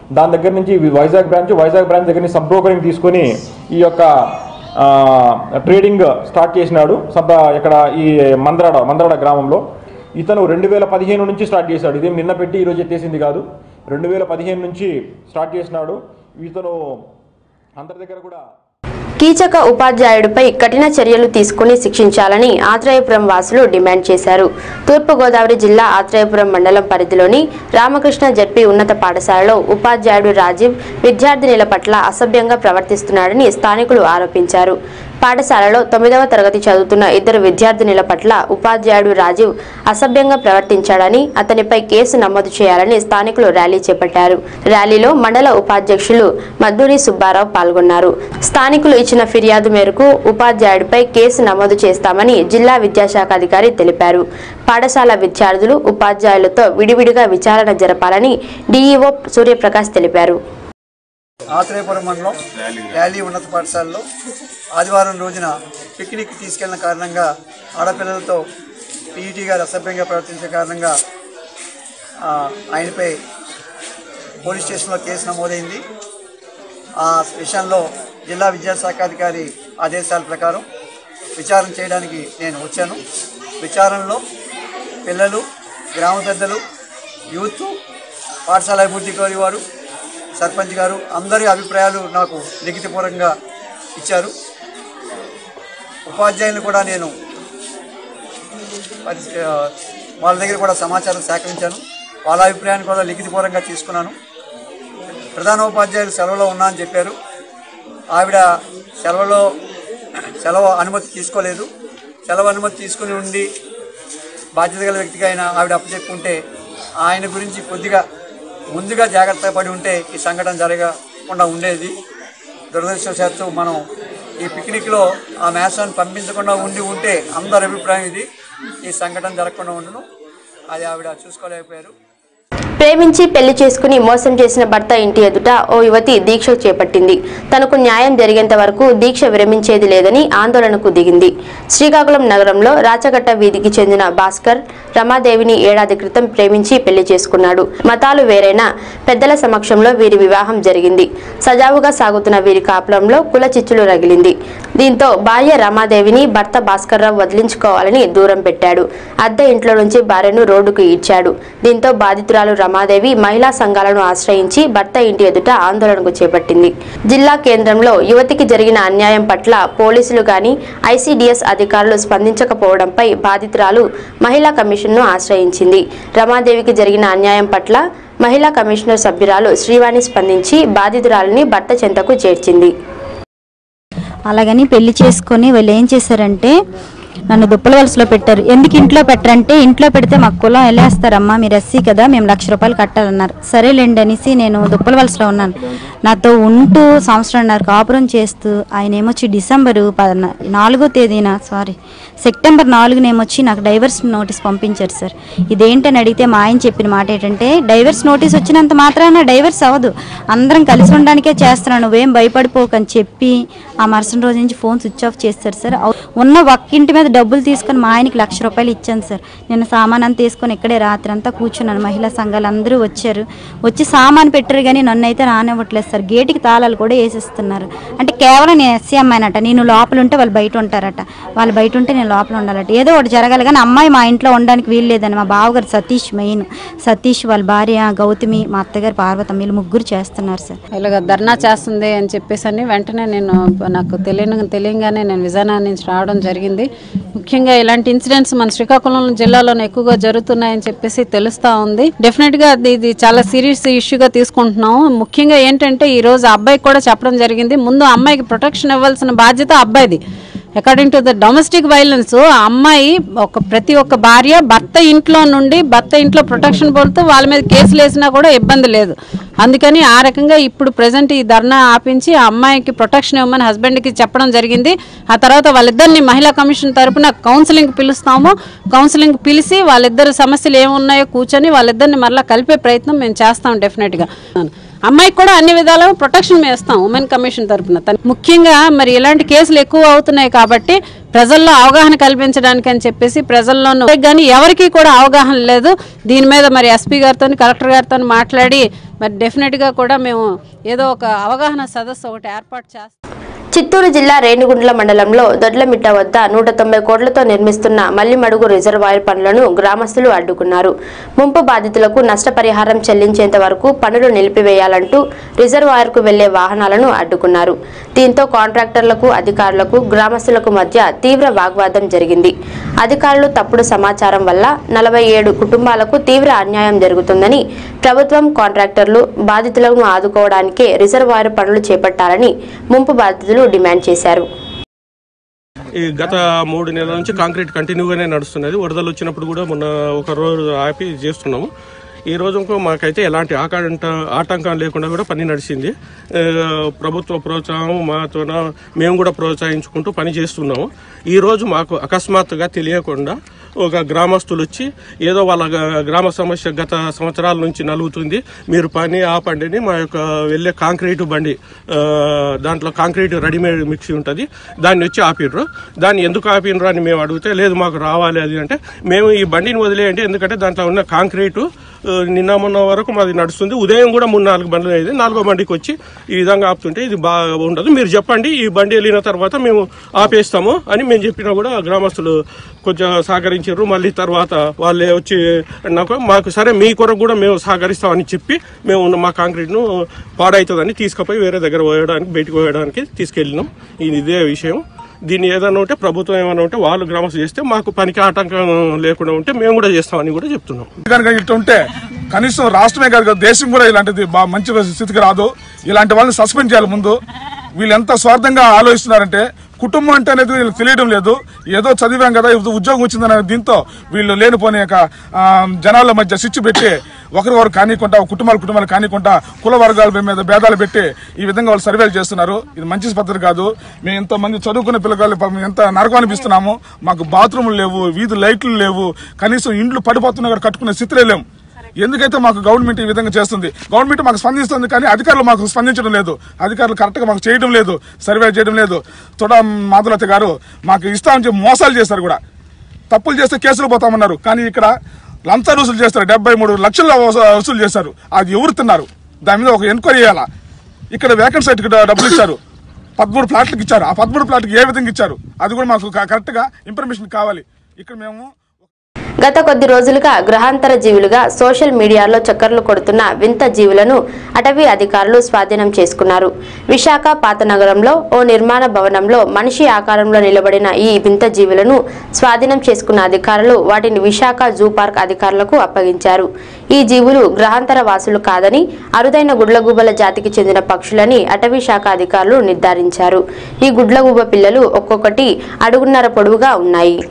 [SPEAKER 24] దాని దగ్గర నుంచి వి- వైజాగ్ బ్రాంచ్ వైజాగ్ బ్రాంచ్ దగ్గర నుంచి సబ్ బ్రోకరింగ్ తీసుకొని ఈ యొక్క ఆ, ట్రేడింగ్ స్టార్ట్ చేసినాడు సొంత ఇక్కడ ఈ మందరాడ మందరాడ గ్రామంలో ఇతను రెండు వేల పదిహేను నుంచి స్టార్ట్ చేశాడు ఇదేం నిన్న పెట్టి ఈరోజు ఎత్తేసింది కాదు రెండు వేల పదిహేను నుంచి స్టార్ట్ చేసినాడు ఇతను అందరి దగ్గర కూడా
[SPEAKER 6] కీచక ఉపాధ్యాయుడిపై కఠిన చర్యలు తీసుకుని శిక్షించాలని ఆత్రేయపురం వాసులు డిమాండ్ చేశారు తూర్పుగోదావరి జిల్లా ఆత్రేయపురం మండలం పరిధిలోని రామకృష్ణ జడ్పీ ఉన్నత పాఠశాలలో ఉపాధ్యాయుడు రాజీవ్ విద్యార్థినిల పట్ల అసభ్యంగా ప్రవర్తిస్తున్నాడని స్థానికులు ఆరోపించారు పాఠశాలలో తొమ్మిదవ తరగతి చదువుతున్న ఇద్దరు విద్యార్థినిల పట్ల ఉపాధ్యాయుడు రాజీవ్ అసభ్యంగా ప్రవర్తించాడని అతనిపై కేసు నమోదు చేయాలని స్థానికులు ర్యాలీ చేపట్టారు ర్యాలీలో మండల ఉపాధ్యక్షులు మద్దూరి సుబ్బారావు పాల్గొన్నారు స్థానికులు ఇచ్చిన ఫిర్యాదు మేరకు ఉపాధ్యాయుడిపై కేసు నమోదు చేస్తామని జిల్లా విద్యాశాఖ అధికారి తెలిపారు పాఠశాల విద్యార్థులు ఉపాధ్యాయులతో విడివిడిగా విచారణ జరపాలని డీఈఓ సూర్యప్రకాష్ తెలిపారు
[SPEAKER 1] ఆత్రేయపురం మండలం ర్యాలీ ఉన్నత పాఠశాలలో ఆదివారం రోజున పిక్నిక్ తీసుకెళ్లిన కారణంగా ఆడపిల్లలతో పీఈటీ గారు అసభ్యంగా ప్రవర్తించే కారణంగా ఆ, ఆయనపై పోలీస్ స్టేషన్లో కేసు నమోదైంది ఆ విషయంలో జిల్లా విద్యాశాఖ అధికారి ఆదేశాల ప్రకారం విచారణ చేయడానికి నేను వచ్చాను విచారణలో పిల్లలు గ్రామ పెద్దలు యూత్ పాఠశాల అభివృద్ధి కోరి వారు సర్పంచ్ గారు అందరి అభిప్రాయాలు నాకు లిఖితపూర్వకంగా ఇచ్చారు ఉపాధ్యాయులు కూడా నేను పరి- ఆ, వాళ్ళ దగ్గర కూడా సమాచారం సేకరించాను వాళ్ళ అభిప్రాయాన్ని కూడా లిఖితపూర్వకంగా తీసుకున్నాను ప్రధానోపాధ్యాయులు సెలవులో ఉన్నా అని చెప్పారు ఆవిడ సెలవులో సెలవు అనుమతి తీసుకోలేదు సెలవు అనుమతి తీసుకుని ఉండి బాధ్యత గల వ్యక్తిగా ఆయన ఆవిడ అప్పచెప్పుకుంటే ఆయన గురించి కొద్దిగా ముందుగా జాగ్రత్త పడి ఉంటే ఈ సంఘటన జరగకుండా ఉండేది దురదృష్టవశాత్తు మనం ఈ పిక్నిక్లో ఆ మేసాన్ని పంపించకుండా ఉండి ఉంటే అందరి అభిప్రాయం ఇది ఈ సంఘటన జరగకుండా ఉండను అది ఆవిడ చూసుకోలేకపోయారు
[SPEAKER 6] ప్రేమించి పెళ్లి చేసుకుని మోసం చేసిన భర్త ఇంటి ఎదుట ఓ యువతి దీక్ష చేపట్టింది తనకు న్యాయం జరిగేంత వరకు దీక్ష విరమించేది లేదని ఆందోళనకు దిగింది శ్రీకాకుళం నగరంలో రాచగట్ట వీధికి చెందిన భాస్కర్ రమాదేవిని ఏడాది క్రితం ప్రేమించి పెళ్లి చేసుకున్నాడు మతాలు వేరైనా పెద్దల సమక్షంలో వీరి వివాహం జరిగింది సజావుగా సాగుతున్న వీరి కాపులంలో కుల చిచ్చులు రగిలింది దీంతో భార్య రమాదేవిని భర్త భాస్కర్రావు వదిలించుకోవాలని దూరం పెట్టాడు అద్దె ఇంట్లో నుంచి భార్యను రోడ్డుకు ఈడ్చాడు దీంతో బాధితురాలు రమాదేవి మహిళా సంఘాలను ఆశ్రయించి భర్త ఇంటి ఎదుట ఆందోళనకు చేపట్టింది జిల్లా కేంద్రంలో యువతికి జరిగిన అన్యాయం పట్ల పోలీసులు గాని ఐసీడీఎస్ అధికారులు స్పందించకపోవడంపై బాధితురాలు మహిళా కమిషన్ను ఆశ్రయించింది రమాదేవికి జరిగిన అన్యాయం పట్ల మహిళా కమిషనర్ సభ్యురాలు శ్రీవాణి స్పందించి బాధితురాలిని భర్త చెంతకు చేర్చింది
[SPEAKER 2] అలాగని పెళ్లి చేసుకొని వాళ్ళు ఏం చేశారంటే నన్ను దుప్పల వలసలో పెట్టారు ఎందుకు ఇంట్లో పెట్టరంటే ఇంట్లో పెడితే మాకు కులం వెళ్ళేస్తారమ్మా మీరు ఎస్సీ కదా మేము లక్ష రూపాయలు కట్టాలన్నారు సరేలేండి అనేసి నేను దుప్పల వలసలో ఉన్నాను నాతో ఉంటూ సంవత్సరంన్నర కాపురం చేస్తూ ఆయన ఏమొచ్చి డిసెంబరు పదన నాలుగో తేదీన సారీ సెప్టెంబర్ నాలుగునేమొచ్చి నాకు డైవర్స్ నోటీస్ పంపించారు సార్ ఇదేంటని అడిగితే మా ఆయన చెప్పిన మాట ఏంటంటే డైవర్స్ నోటీస్ వచ్చినంత మాత్రాన డైవర్స్ అవ్వదు అందరం కలిసి ఉండడానికే చేస్తున్నాను నువ్వేం భయపడిపోకని చెప్పి ఆ మరుసటి రోజు నుంచి ఫోన్ స్విచ్ ఆఫ్ చేస్తారు సార్ అవ్- ఉన్న ఒక్కింటి మీద డబ్బులు తీసుకొని మా ఆయనకి లక్ష రూపాయలు ఇచ్చాను సార్ నేను సామాన్ అంతా తీసుకొని ఇక్కడే రాత్రి అంతా కూర్చున్నాను మహిళా సంఘాలు అందరూ వచ్చారు వచ్చి సామాన్ పెట్టారు కానీ నన్ను అయితే రానివ్వట్లేదు సార్ గేటుకి తాళాలు కూడా వేసేస్తున్నారు అంటే కేవలం నేను ఎస్సీ అమ్మాయినట నేను లోపల ఉంటే వాళ్ళు బయట ఉంటారట వాళ్ళు బయట ఉంటే నేను లోపల ఉండాలట ఏదో ఒకటి జరగాలి కానీ అమ్మాయి మా ఇంట్లో ఉండడానికి వీలు లేదని మా బావగారు సతీష్ మెయిన్ సతీష్ వాళ్ళ భార్య గౌతమి మా అత్తగారు పార్వతమ్మ వీళ్ళు ముగ్గురు చేస్తున్నారు సార్
[SPEAKER 4] ఇలాగ ధర్నా చేస్తుంది అని చెప్పేసి అని వెంటనే నేను నాకు తెలియని తెలియంగానే నేను విజయనగరం నుంచి రావడం జరిగింది ముఖ్యంగా ఇలాంటి ఇన్సిడెంట్స్ మన శ్రీకాకుళం జిల్లాలోనే ఎక్కువగా జరుగుతున్నాయని చెప్పేసి తెలుస్తా ఉంది డెఫినెట్ గా అది ఇది చాలా సీరియస్ ఇష్యూగా తీసుకుంటున్నాము ముఖ్యంగా ఏంటంటే ఈ రోజు ఆ అబ్బాయికి కూడా చెప్పడం జరిగింది ముందు ఆ అమ్మాయికి ప్రొటెక్షన్ ఇవ్వాల్సిన బాధ్యత అబ్బాయిది according to the domestic violence ఆ అమ్మాయి ఒక ప్రతి ఒక్క భార్య భర్త ఇంట్లో నుండి భర్త ఇంట్లో ప్రొటెక్షన్ పొందుతూ వాళ్ళ మీద కేసులు వేసినా కూడా ఇబ్బంది లేదు అందుకని ఆ రకంగా ఇప్పుడు ప్రజెంట్ ఈ ధర్నా ఆపించి ఆ అమ్మాయికి ప్రొటెక్షన్ ఇవ్వమని హస్బెండ్కి చెప్పడం జరిగింది ఆ తర్వాత వాళ్ళిద్దరిని మహిళా కమిషన్ తరపున కౌన్సిలింగ్ పిలుస్తాము కౌన్సిలింగ్ పిలిచి వాళ్ళిద్దరు సమస్యలు ఏమున్నాయో కూర్చొని వాళ్ళిద్దరిని మరలా కలిపే ప్రయత్నం మేము చేస్తాం డెఫినెట్గా అమ్మాయికి కూడా అన్ని విధాలుగా ప్రొటెక్షన్ మేము ఇస్తాం ఉమెన్ కమిషన్ తరపున తన- ముఖ్యంగా మరి ఇలాంటి కేసులు ఎక్కువ అవుతున్నాయి కాబట్టి ప్రజల్లో అవగాహన కల్పించడానికి అని చెప్పేసి ప్రజల్లోనూ కానీ ఎవరికి కూడా అవగాహన లేదు దీని మీద మరి ఎస్పీ గారితో కలెక్టర్ గారితో మాట్లాడి మరి డెఫినెట్గా కూడా మేము ఏదో ఒక అవగాహన సదస్సు ఒకటి ఏర్పాటు చేస్తాం
[SPEAKER 6] చిత్తూరు జిల్లా రేణిగుండ్ల మండలంలో దొడ్లమిట్ట వద్ద నూట తొంభై కోట్లతో నిర్మిస్తున్న మల్లిమడుగు రిజర్వాయర్ పనులను గ్రామస్తులు అడ్డుకున్నారు ముంపు బాధితులకు నష్టపరిహారం చెల్లించేంత వరకు పనులు నిలిపివేయాలంటూ రిజర్వాయర్కు వెళ్లే వాహనాలను అడ్డుకున్నారు దీంతో కాంట్రాక్టర్లకు అధికారులకు గ్రామస్తులకు మధ్య తీవ్ర వాగ్వాదం జరిగింది అధికారులు తప్పుడు సమాచారం వల్ల నలభై ఏడు కుటుంబాలకు తీవ్ర అన్యాయం జరుగుతుందని ప్రభుత్వం కాంట్రాక్టర్లు బాధితులను ఆదుకోవడానికే రిజర్వాయర్ పనులు చేపట్టాలని ముంపు బాధితులు డిమాండ్ చేశారు
[SPEAKER 5] ఈ గత మూడు నెలల నుంచి కాంక్రీట్ కంటిన్యూగానే నడుస్తున్నది వరదలు వచ్చినప్పుడు కూడా మొన్న ఒక రోజు ఆపి చేస్తున్నాము ఈ రోజు ఇంకో మాకైతే ఎలాంటి ఆకాంట ఆటంకం లేకుండా కూడా పని నడిచింది ఆ, ప్రభుత్వ ప్రోత్సాహం మాతోన మేము కూడా ప్రోత్సహించుకుంటూ పని చేస్తున్నాము ఈ రోజు మాకు అకస్మాత్తుగా తెలియకుండా ఒక గ్రామస్తులు వచ్చి ఏదో వాళ్ళ గ- గ్రామ సమస్య గత సంవత్సరాల నుంచి నలుగుతుంది మీరు పని ఆపండి అని మా యొక్క వెళ్ళే కాంక్రీట్ బండి ఆ, దాంట్లో కాంక్రీట్ రెడీమేడ్ మిక్సీ ఉంటుంది దాన్ని వచ్చి ఆపిర్రు దాన్ని ఎందుకు ఆపినరు అని మేము అడిగితే లేదు మాకు రావాలి అది అంటే మేము ఈ బండిని వదిలేయండి ఎందుకంటే దాంట్లో ఉన్న కాంక్రీటు ఆ, నిన్న మొన్న వరకు మాది నడుస్తుంది ఉదయం కూడా మూడు నాలుగు బండ్లు అయ్యేది నాలుగో బండికి వచ్చి ఈ విధంగా ఆపుతుంటే ఇది బాగా ఉండదు మీరు చెప్పండి ఈ బండి వెళ్ళిన తర్వాత మేము ఆపేస్తాము అని మేము చెప్పినా కూడా గ్రామస్తులు కొంచెం సహకరించారు మళ్ళీ తర్వాత వాళ్ళే వచ్చి నాకు మాకు సరే మీ కొరకు కూడా మేము సహకరిస్తామని చెప్పి మేము ఉన్న మా కాంక్రీట్ను పాడవుతుందని తీసుకుపోయి వేరే దగ్గర పోయడానికి బయటకు పోయడానికి తీసుకెళ్ళినాం ఇది ఇదే విషయం దీన్ని ఏదైనా ఉంటే ప్రభుత్వం ఏమైనా ఉంటే వాళ్ళు గ్రామస్తులు చేస్తే మాకు పనికి ఆటంకం లేకుండా ఉంటే మేము కూడా చేస్తామని కూడా చెప్తున్నాం
[SPEAKER 7] కనుక ఇట్లా ఉంటే కనీసం రాష్ట్రమే కాదు కదా, దేశం కూడా ఇలాంటిది బా మంచి స్థితికి రాదు ఇలాంటి వాళ్ళని సస్పెండ్ చేయాలి ముందు వీళ్ళు ఎంత స్వార్థంగా ఆలోచిస్తున్నారంటే కుటుంబం అంటే అనేది వీళ్ళకి తెలియడం లేదు ఏదో చదివాం కదా ఇది ఉద్యోగం వచ్చిందనే దీంతో వీళ్ళు లేనిపోని యొక్క ఆ, జనాల మధ్య స్విచ్ పెట్టి ఒకరికొకరు కానికుండా కుటుంబాలు కుటుంబాలు కానికుండా కుల వర్గాల మీద భేదాలు పెట్టి ఈ విధంగా వాళ్ళు సర్వేలు చేస్తున్నారు ఇది మంచి పద్ధతి కాదు మేము ఎంతమంది చదువుకునే పిల్లగాళ్ళు పాపం ఎంత నరకం అనిపిస్తున్నాము మాకు బాత్రూములు లేవు వీధి లైట్లు లేవు కనీసం ఇండ్లు పడిపోతున్నా కూడా కట్టుకునే స్థితిలో లేము ఎందుకైతే మాకు గవర్నమెంట్ ఈ విధంగా చేస్తుంది గవర్నమెంట్ మాకు స్పందిస్తుంది కానీ అధికారులు మాకు స్పందించడం లేదు అధికారులు కరెక్ట్గా మాకు చేయడం లేదు సర్వే చేయడం లేదు తొడ మాధులత గారు మాకు ఇస్తామని చెప్పి మోసాలు చేస్తారు కూడా తప్పులు చేస్తే కేసులు పోతామన్నారు కానీ ఇక్కడ లంచ వసూలు చేస్తారు డెబ్బై మూడు లక్షల వసూ- వసూలు చేస్తారు అది ఎవరు తిన్నారు దాని మీద ఒక ఎంక్వైరీ చేయాలా ఇక్కడ వేకెంట్ సైట్కి డబ్బులు ఇచ్చారు పదమూడు ప్లాట్లకు ఇచ్చారు ఆ పదమూడు ప్లాట్లకు ఏ విధంగా ఇచ్చారు అది కూడా మాకు క- కరెక్ట్గా ఇన్ఫర్మేషన్ కావాలి ఇక్కడ మేము
[SPEAKER 6] గత కొద్ది రోజులుగా గ్రహాంతర జీవులుగా సోషల్ మీడియాలో చక్కర్లు కొడుతున్న వింత జీవులను అటవీ అధికారులు స్వాధీనం చేసుకున్నారు విశాఖ పాతనగరంలో ఓ నిర్మాణ భవనంలో మనిషి ఆకారంలో నిలబడిన ఈ వింత జీవులను స్వాధీనం చేసుకున్న అధికారులు వాటిని విశాఖ జూ పార్క్ అధికారులకు అప్పగించారు ఈ జీవులు గ్రహాంతర వాసులు కాదని అరుదైన గుడ్లగూబల జాతికి చెందిన పక్షులని అటవీ శాఖ అధికారులు నిర్ధారించారు ఈ గుడ్లగూబ పిల్లలు ఒక్కొక్కటి అడుగున్నర పొడవుగా ఉన్నాయి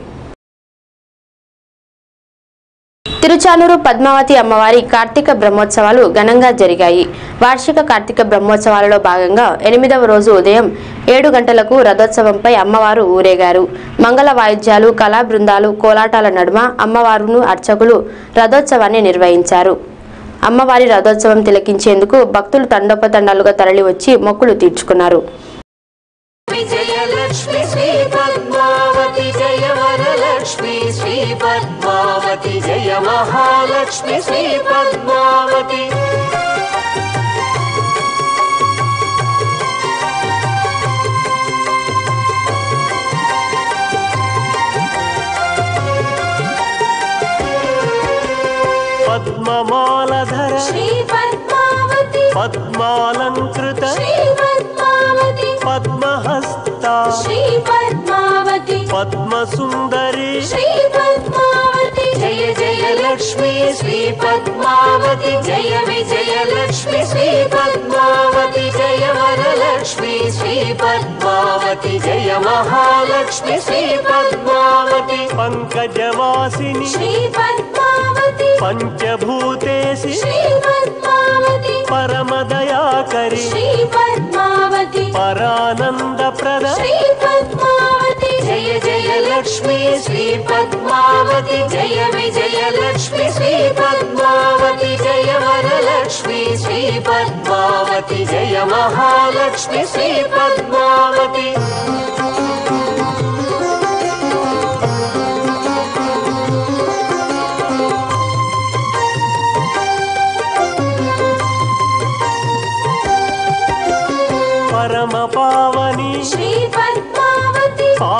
[SPEAKER 6] తిరుచానూరు పద్మావతి అమ్మవారి కార్తీక బ్రహ్మోత్సవాలు ఘనంగా జరిగాయి వార్షిక కార్తీక బ్రహ్మోత్సవాలలో భాగంగా ఎనిమిదవ రోజు ఉదయం ఏడు గంటలకు రథోత్సవంపై అమ్మవారు ఊరేగారు మంగళ వాయిద్యాలు కళా బృందాలు కోలాటాల నడుమ అమ్మవారును అర్చకులు రథోత్సవాన్ని నిర్వహించారు అమ్మవారి రథోత్సవం తిలకించేందుకు భక్తులు తండోపతండాలుగా తరలివచ్చి మొక్కులు తీర్చుకున్నారు
[SPEAKER 3] విజయలక్ష్మి శ్రీ పద్మావతి జయ వరలక్ష్మి శ్రీ పద్మావతి జయ మహాలక్ష్మి శ్రీ పద్మావతి
[SPEAKER 16] పద్మమాలధర
[SPEAKER 3] శ్రీ పద్మావతి
[SPEAKER 16] పద్మాలంకృత
[SPEAKER 3] శ్రీ పద్మావతి
[SPEAKER 16] పద్మహస్త
[SPEAKER 3] శ్రీ పద్మావతి
[SPEAKER 16] పద్మసుందరి
[SPEAKER 3] శ్రీ పద్మావతి జయ జయ లక్ష్మి శ్రీ పద్మావతి జయ విజయ లక్ష్మి శ్రీ పద్మావతి జయ వరలక్ష్మి శ్రీ పద్మావతి జయ మహాలక్ష్మి శ్రీ పద్మావతి
[SPEAKER 16] పంకజవాసిని
[SPEAKER 3] శ్రీ పద్మావతి
[SPEAKER 16] పంచభూతేసి
[SPEAKER 3] శ్రీ పద్మావతి
[SPEAKER 16] పరమదయాకరి
[SPEAKER 3] శ్రీ పద్మావతి
[SPEAKER 16] పరానందప్రద
[SPEAKER 3] శ్రీ పద్మావతి జయ జయ లక్ష్మి శ్రీ పద్మావతి జయ విజయ లక్ష్మి శ్రీ పద్మావతి జయ వరలక్ష్మి శ్రీ పద్మావతి జయ మహాలక్ష్మి శ్రీ పద్మావతి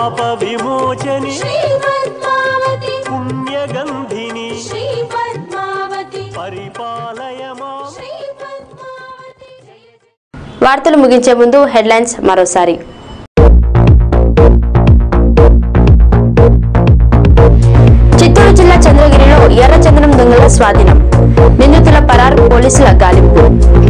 [SPEAKER 16] పాప విమోచని
[SPEAKER 3] శ్రీ పద్మావతి
[SPEAKER 16] పుణ్యగంధిని
[SPEAKER 3] శ్రీ పద్మావతి
[SPEAKER 16] పరిపాలయ మాం
[SPEAKER 3] శ్రీ పద్మావతి
[SPEAKER 6] వార్తలు ముగించే ముందు హెడ్లైన్స్ మరోసారి చిత్తూరు జిల్లా చంద్రగిరిలో ఎర్రచందనం దొంగల స్వాధీనం నిందితుల పరారు పోలీసుల గాలింపు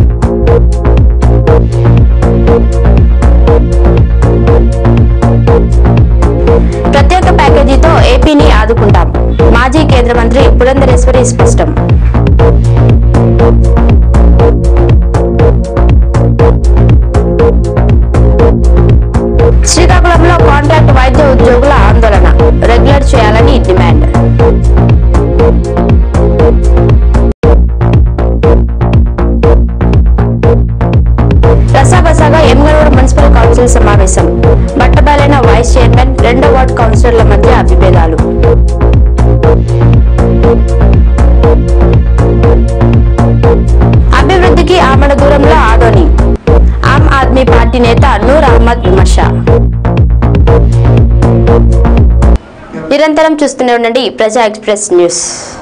[SPEAKER 6] ప్రత్యేక ప్యాకేజీతో ఏపీని ఆదుకుంటాం మాజీ కేంద్ర మంత్రి పురంధరేశ్వరి స్పష్టం శ్రీకాకుళంలో కాంట్రాక్ట్ వైద్య ఉద్యోగుల ఆందోళన రెగ్యులర్ చేయాలని డిమాండ్ రసాబసాగా ఎమ్గనూరు మున్సిపల్ కౌన్సిల్ సమావేశం బట్టబాలైన వైస్ చైర్మన్ రెండో వార్డు కౌన్సిలర్ల మధ్య విభేదాలు అభివృద్ధికి ఆమడ దూరంలో ఆదోని ఆమ్ ఆద్మీ పార్టీ నేత నూర్ అహ్మద్ విమర్శ నిరంతరం చూస్తూనే ఉండండి ప్రజా ఎక్స్ప్రెస్ న్యూస్